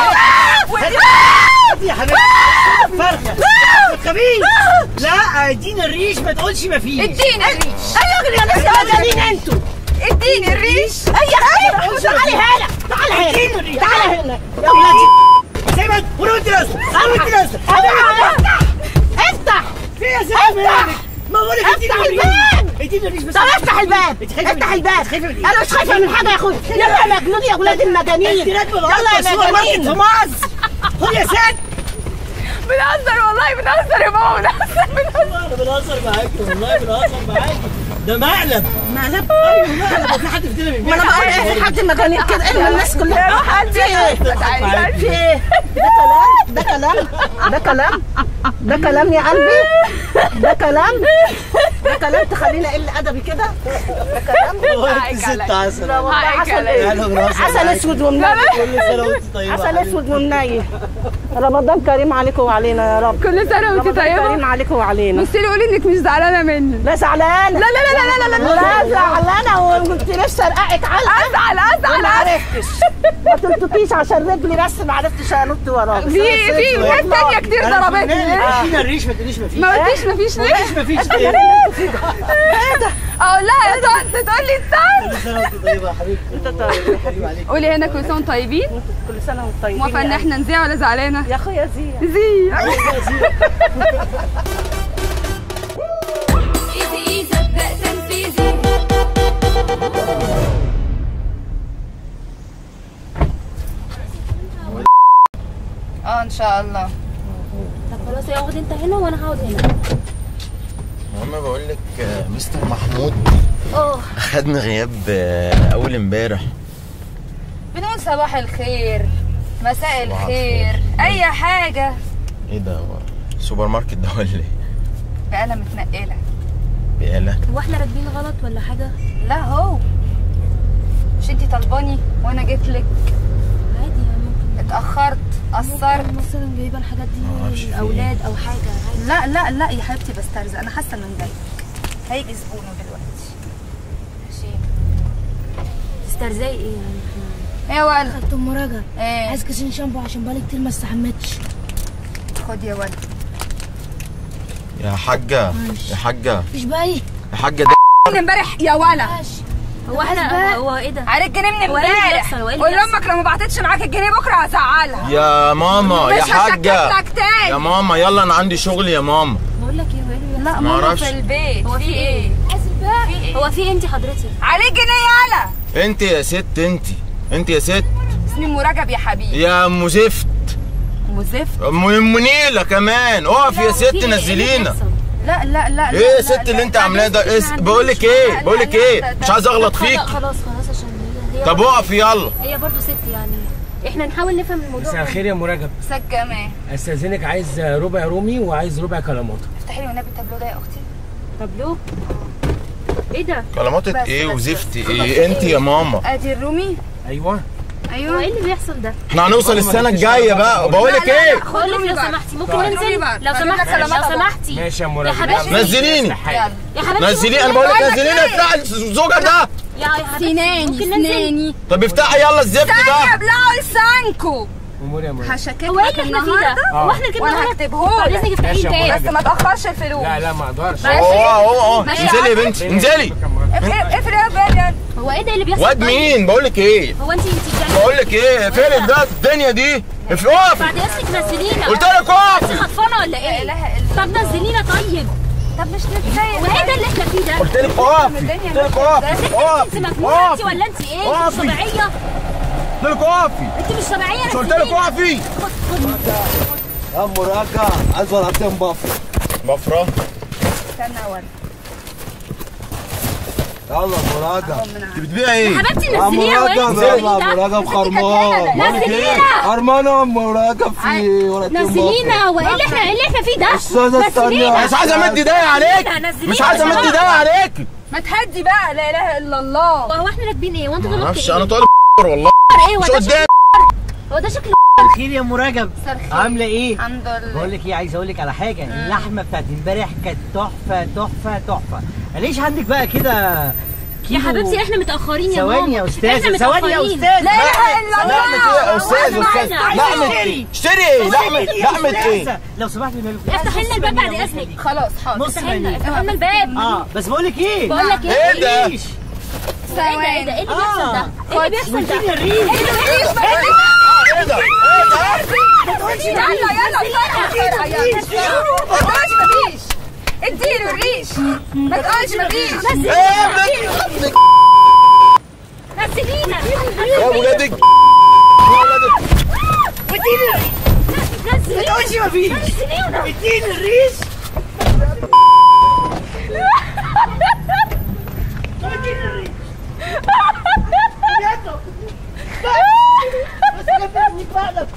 يا حبيبي فرخه ما تخافيش لا اديني الريش ما تقولش ما فيش اديني الريش ايوه يا ناس يا مجانين انتوا اديني الريش اي يا اخي تعالي هنا تعالي اديني هنا الريش. تعالي هنا يا ولادي زي ما ولو انت نازل ولو انت نازل افتح افتح في يا زلمه مالك ما بقول لك اديني افتح الريش الباب اديني الريش بس طب افتح الباب انت خايفة من افتح ايه؟ الباب خايفة من ايه؟ انا مش خايفه من حاجه يا اخويا يلا يا مجنون يا ولاد المجانين انت راكبه يلا بأكبر يا سوبر ماركت في مجانين مصر خد يا ست بنهزر والله بنهزر يا ماما بنهزر بنهزر والله انا بنهزر معاكي والله بنهزر معاكي ده مقلب مقلب ايوه مقلب وفي حد في الدنيا ما انا بقول ايه في حد مجانين كده ايه الناس كلها في ايه تعالي في ايه ده كلام ده كلام ده كلام ده كلام يا قلبي ده كلام ده كلام تخليني اقل ادبي كده ده كلام هو انت ست عسل لا والله هاي عسل كلام. ايه اهلا بنهزر عسل معاكي. اسود ومنيل كل سنه وانت طيبه عسل اسود ومنيل رمضان كريم عليكم وعلينا يا رب كل سنه وانت رمضان كريم طيبه عليكم وعلينا بصي لي قولي انك مش زعلانه مني لا زعلانه لا لا لا لا لا لا لا لا زعلانه وكنت نفسي ارقعك علقه ازعل ازعل ما عرفتش ما تلتقيش عشان رجلي بس ما عرفتش انط وراك في في ناس تانية كتير ضربتني ادينا الريش ما تقوليش ما فيش ما قلتيش مفيش ليه؟ ما فيش ايه ايه اللي انتوا فيه ده؟ ايه ده؟ اقول لها يا طنط تقول لي استنى كل سنه وانت طيبه يا حبيبتي انت طيب حبيبي عليك قولي هنا كل سنه وانتم طيبين كل سنه وانتم طيبين موافقه ان يا احنا نذيع ولا زعلانه؟ قلبي. يا اخويا زينه زي إيزي سبق تنفيذي اه ان شاء الله طب خلاص اقعد انت هنا وانا هقعد هنا المهم بقول لك آه، مستر محمود اه اخدنا غياب آه، اول امبارح بنقول صباح الخير مساء صباح الخير اي حاجه ايه ده هو سوبر ماركت ده ولا ايه؟ بقى انا متنقله بقالة هو احنا راكبين غلط ولا حاجه لا هو مش انتي طلباني وانا جيت لك عادي يعني ممكن اتاخرت قصرت ممكن مثلا جايبه الحاجات معرفش دي في الاولاد او حاجه عادي لا لا لا يا حبيبتي بسترزق انا حاسه انه مضايق هيجي زبونه دلوقتي ماشي تسترزقي ايه يعني احنا ايه يا ولد خدت ام رجب ايه عايز كيسين شامبو عشان بقالي كتير ما استحمتش خد يا ولد يا حاجة يا حاجة مفيش باقي يا حاجة ده من امبارح يا ولا هو احنا هو ايه ده عليك جنيه من هو ايه اللي امبارح بيحصل؟ هو ايه اللي قول بيحصل؟ لامك لو ما بعتتش معاك الجنيه بكره هزعلها يا ماما يا مش حاجة هشكك لك تاني. يا ماما يلا انا عندي شغل يا ماما بقول لك ايه هو ايه اللي لا بيحصل؟ ماما معرفش. في البيت هو في ايه هو في إيه انت حضرتك عليك جنيه يالا انت يا ست انت انت يا ست اسمي ام رجب يا حبيبي يا ام زفت ام زفت ام منيلة كمان اقف يا في ست إيه؟ إيه اللي نزلينا بيحصل؟ لا لا لا ايه يا ست اللي انت عاملاه ده إيه بقول لك ايه بقول لك ايه مش عايز اغلط فيك خلاص خلاص خلاص عشان هي هي طب برضه- اقف يلا هي برضه ست يعني احنا نحاول نفهم الموضوع مساء الخير يا مراجب سكامه استاذنك عايز ربع رومي وعايز ربع كلاموت افتحي لي والنبي التابلو ده يا اختي تابلو ايه ده كلامات بس ايه بس وزفت بس. ايه انت يا ماما ادي الرومي ايوه ايوه ايه اللي بيحصل ده احنا هنوصل السنه الجايه بقى بقول لك ايه بقول لك لو سمحتي ممكن طيب. ننزل لو هجيب سمحتي لك لو سلامات أبو. سمحتي ماشي يا يا مراد حبيبتي نزليني يلا يا حبيبتي نزليني انا بقول لك نزليني افتح الزوجر ده يا يا حبيبتي سناني ممكن ننزل سناني طب افتحي يلا الزفت ثانية ده ابلعوا لسانكو امور يا مراد هشكك هو ايه لك اللي احنا فيه ده؟ النهارده هو احنا كده وانا غلط؟ هكتبهولك بعد اذنك افتحيه ماشي يا تاني مراد. بس ما تاخرش الفلوس لا لا ما اقدرش اهو اهو اهو ماشي. انزلي يا بنتي انزلي اقفل اقفل يا بلد هو ايه ده اللي بيحصل واد طيب؟ مين بقول لك ايه هو انت انت بتعملي بقول لك ايه فين ده الدنيا دي اف- اقفي بعد اذنك نزلينا قلت لك انت اقفي خطفانه ولا لا ايه؟ اله الا طب نزلينا طيب طب مش نتضايق وايه ده اللي احنا فيه ده؟ قلت لك اقفي قلت لك اقفي انت اقفي مجنونه انت اقفي ولا انت ايه؟ انت مش اقفي. طبيعيه قلت لك اقفي انت مش طبيعيه مش قلت لك نزلينا. اقفي يا مراجع عايز ورقتين بفر بفرة استنى اوري يلا مراجع انت بتبيع ايه؟ حبيبتي يا نزلينا مراجع وانت يلا مراجع بخرمان نزلينا خرمان يا مراجع في ورقتين نزلينا بفر هو ايه اللي احنا ايه اللي احنا فيه ده؟ استاذة استني نزلينا. مش عايز امد ايديا عليك نزلينا مش عايز امد ايديا عليك ما تهدي بقى لا اله الا الله هو احنا راكبين ايه؟ وانت طلبت معرفش ايه؟ انا طالب والله ايه هو مش ده شكل قدام هو ده شكل خير يا مرجب عامله ايه الحمد لله بقول لك ايه عايز اقول لك على حاجه اللحمه بتاعت امبارح كانت تحفه تحفه تحفه ليش عندك بقى كده يا كيلو- حبيبتي احنا متاخرين يا ثواني ماما يا استاذه احنا ثواني يا متأخرين. استاذ لا اله الا الله لحمة ايه يا استاذ واحدة استاذ واحدة. لحمة ايه؟ اشتري ايه؟ لحمة لحمة ايه؟ لو سمحت بالنبي افتح لنا الباب بعد اذنك خلاص حاضر نص افتح لنا مليون افتح لنا الباب اه بس بقول لك ايه بقول لك ايه ايه ده؟ ليش؟ ايه ده ايه ده ايه اللي بيحصل ده؟ ايه اللي بيحصل ده؟ اديني الريش ايه ده؟ ايه ده؟ يلا يلا بسرعة يلا ما تقولش مفيش اديله الريش ما تقولش مفيش ايه يا ابنك؟ نزلينا يا ولادك ما تقولش مفيش اديني الريش اديني الريش بجد. بس انا فاهمك بقلب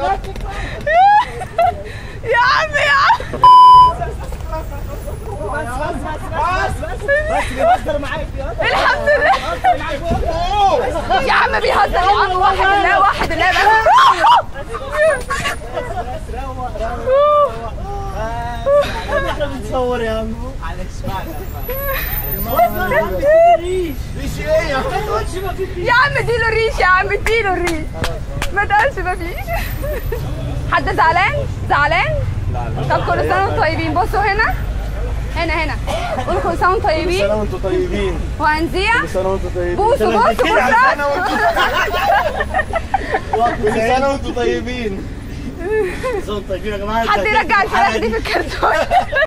يا عم يا عم بس بيهزر معاك بيهزر الحمد لله يا عم بيهزر يا عم واحد الله واحد الله احنا بنصور يا عم معلش مش ايه يا يا عم اديله الريش يا عم اديله الريش ما تقولش مفيش حد زعلان زعلان طب كل سنه وانتم طيبين بصوا هنا هنا هنا قول كل سنه وانتم طيبين وانتم طيبين وهنذيع كل سنه وانتم طيبين بوسوا بوسوا كل سنه وانتم طيبين طيبين يا جماعه حد يرجع الفراخ دي في الكرتون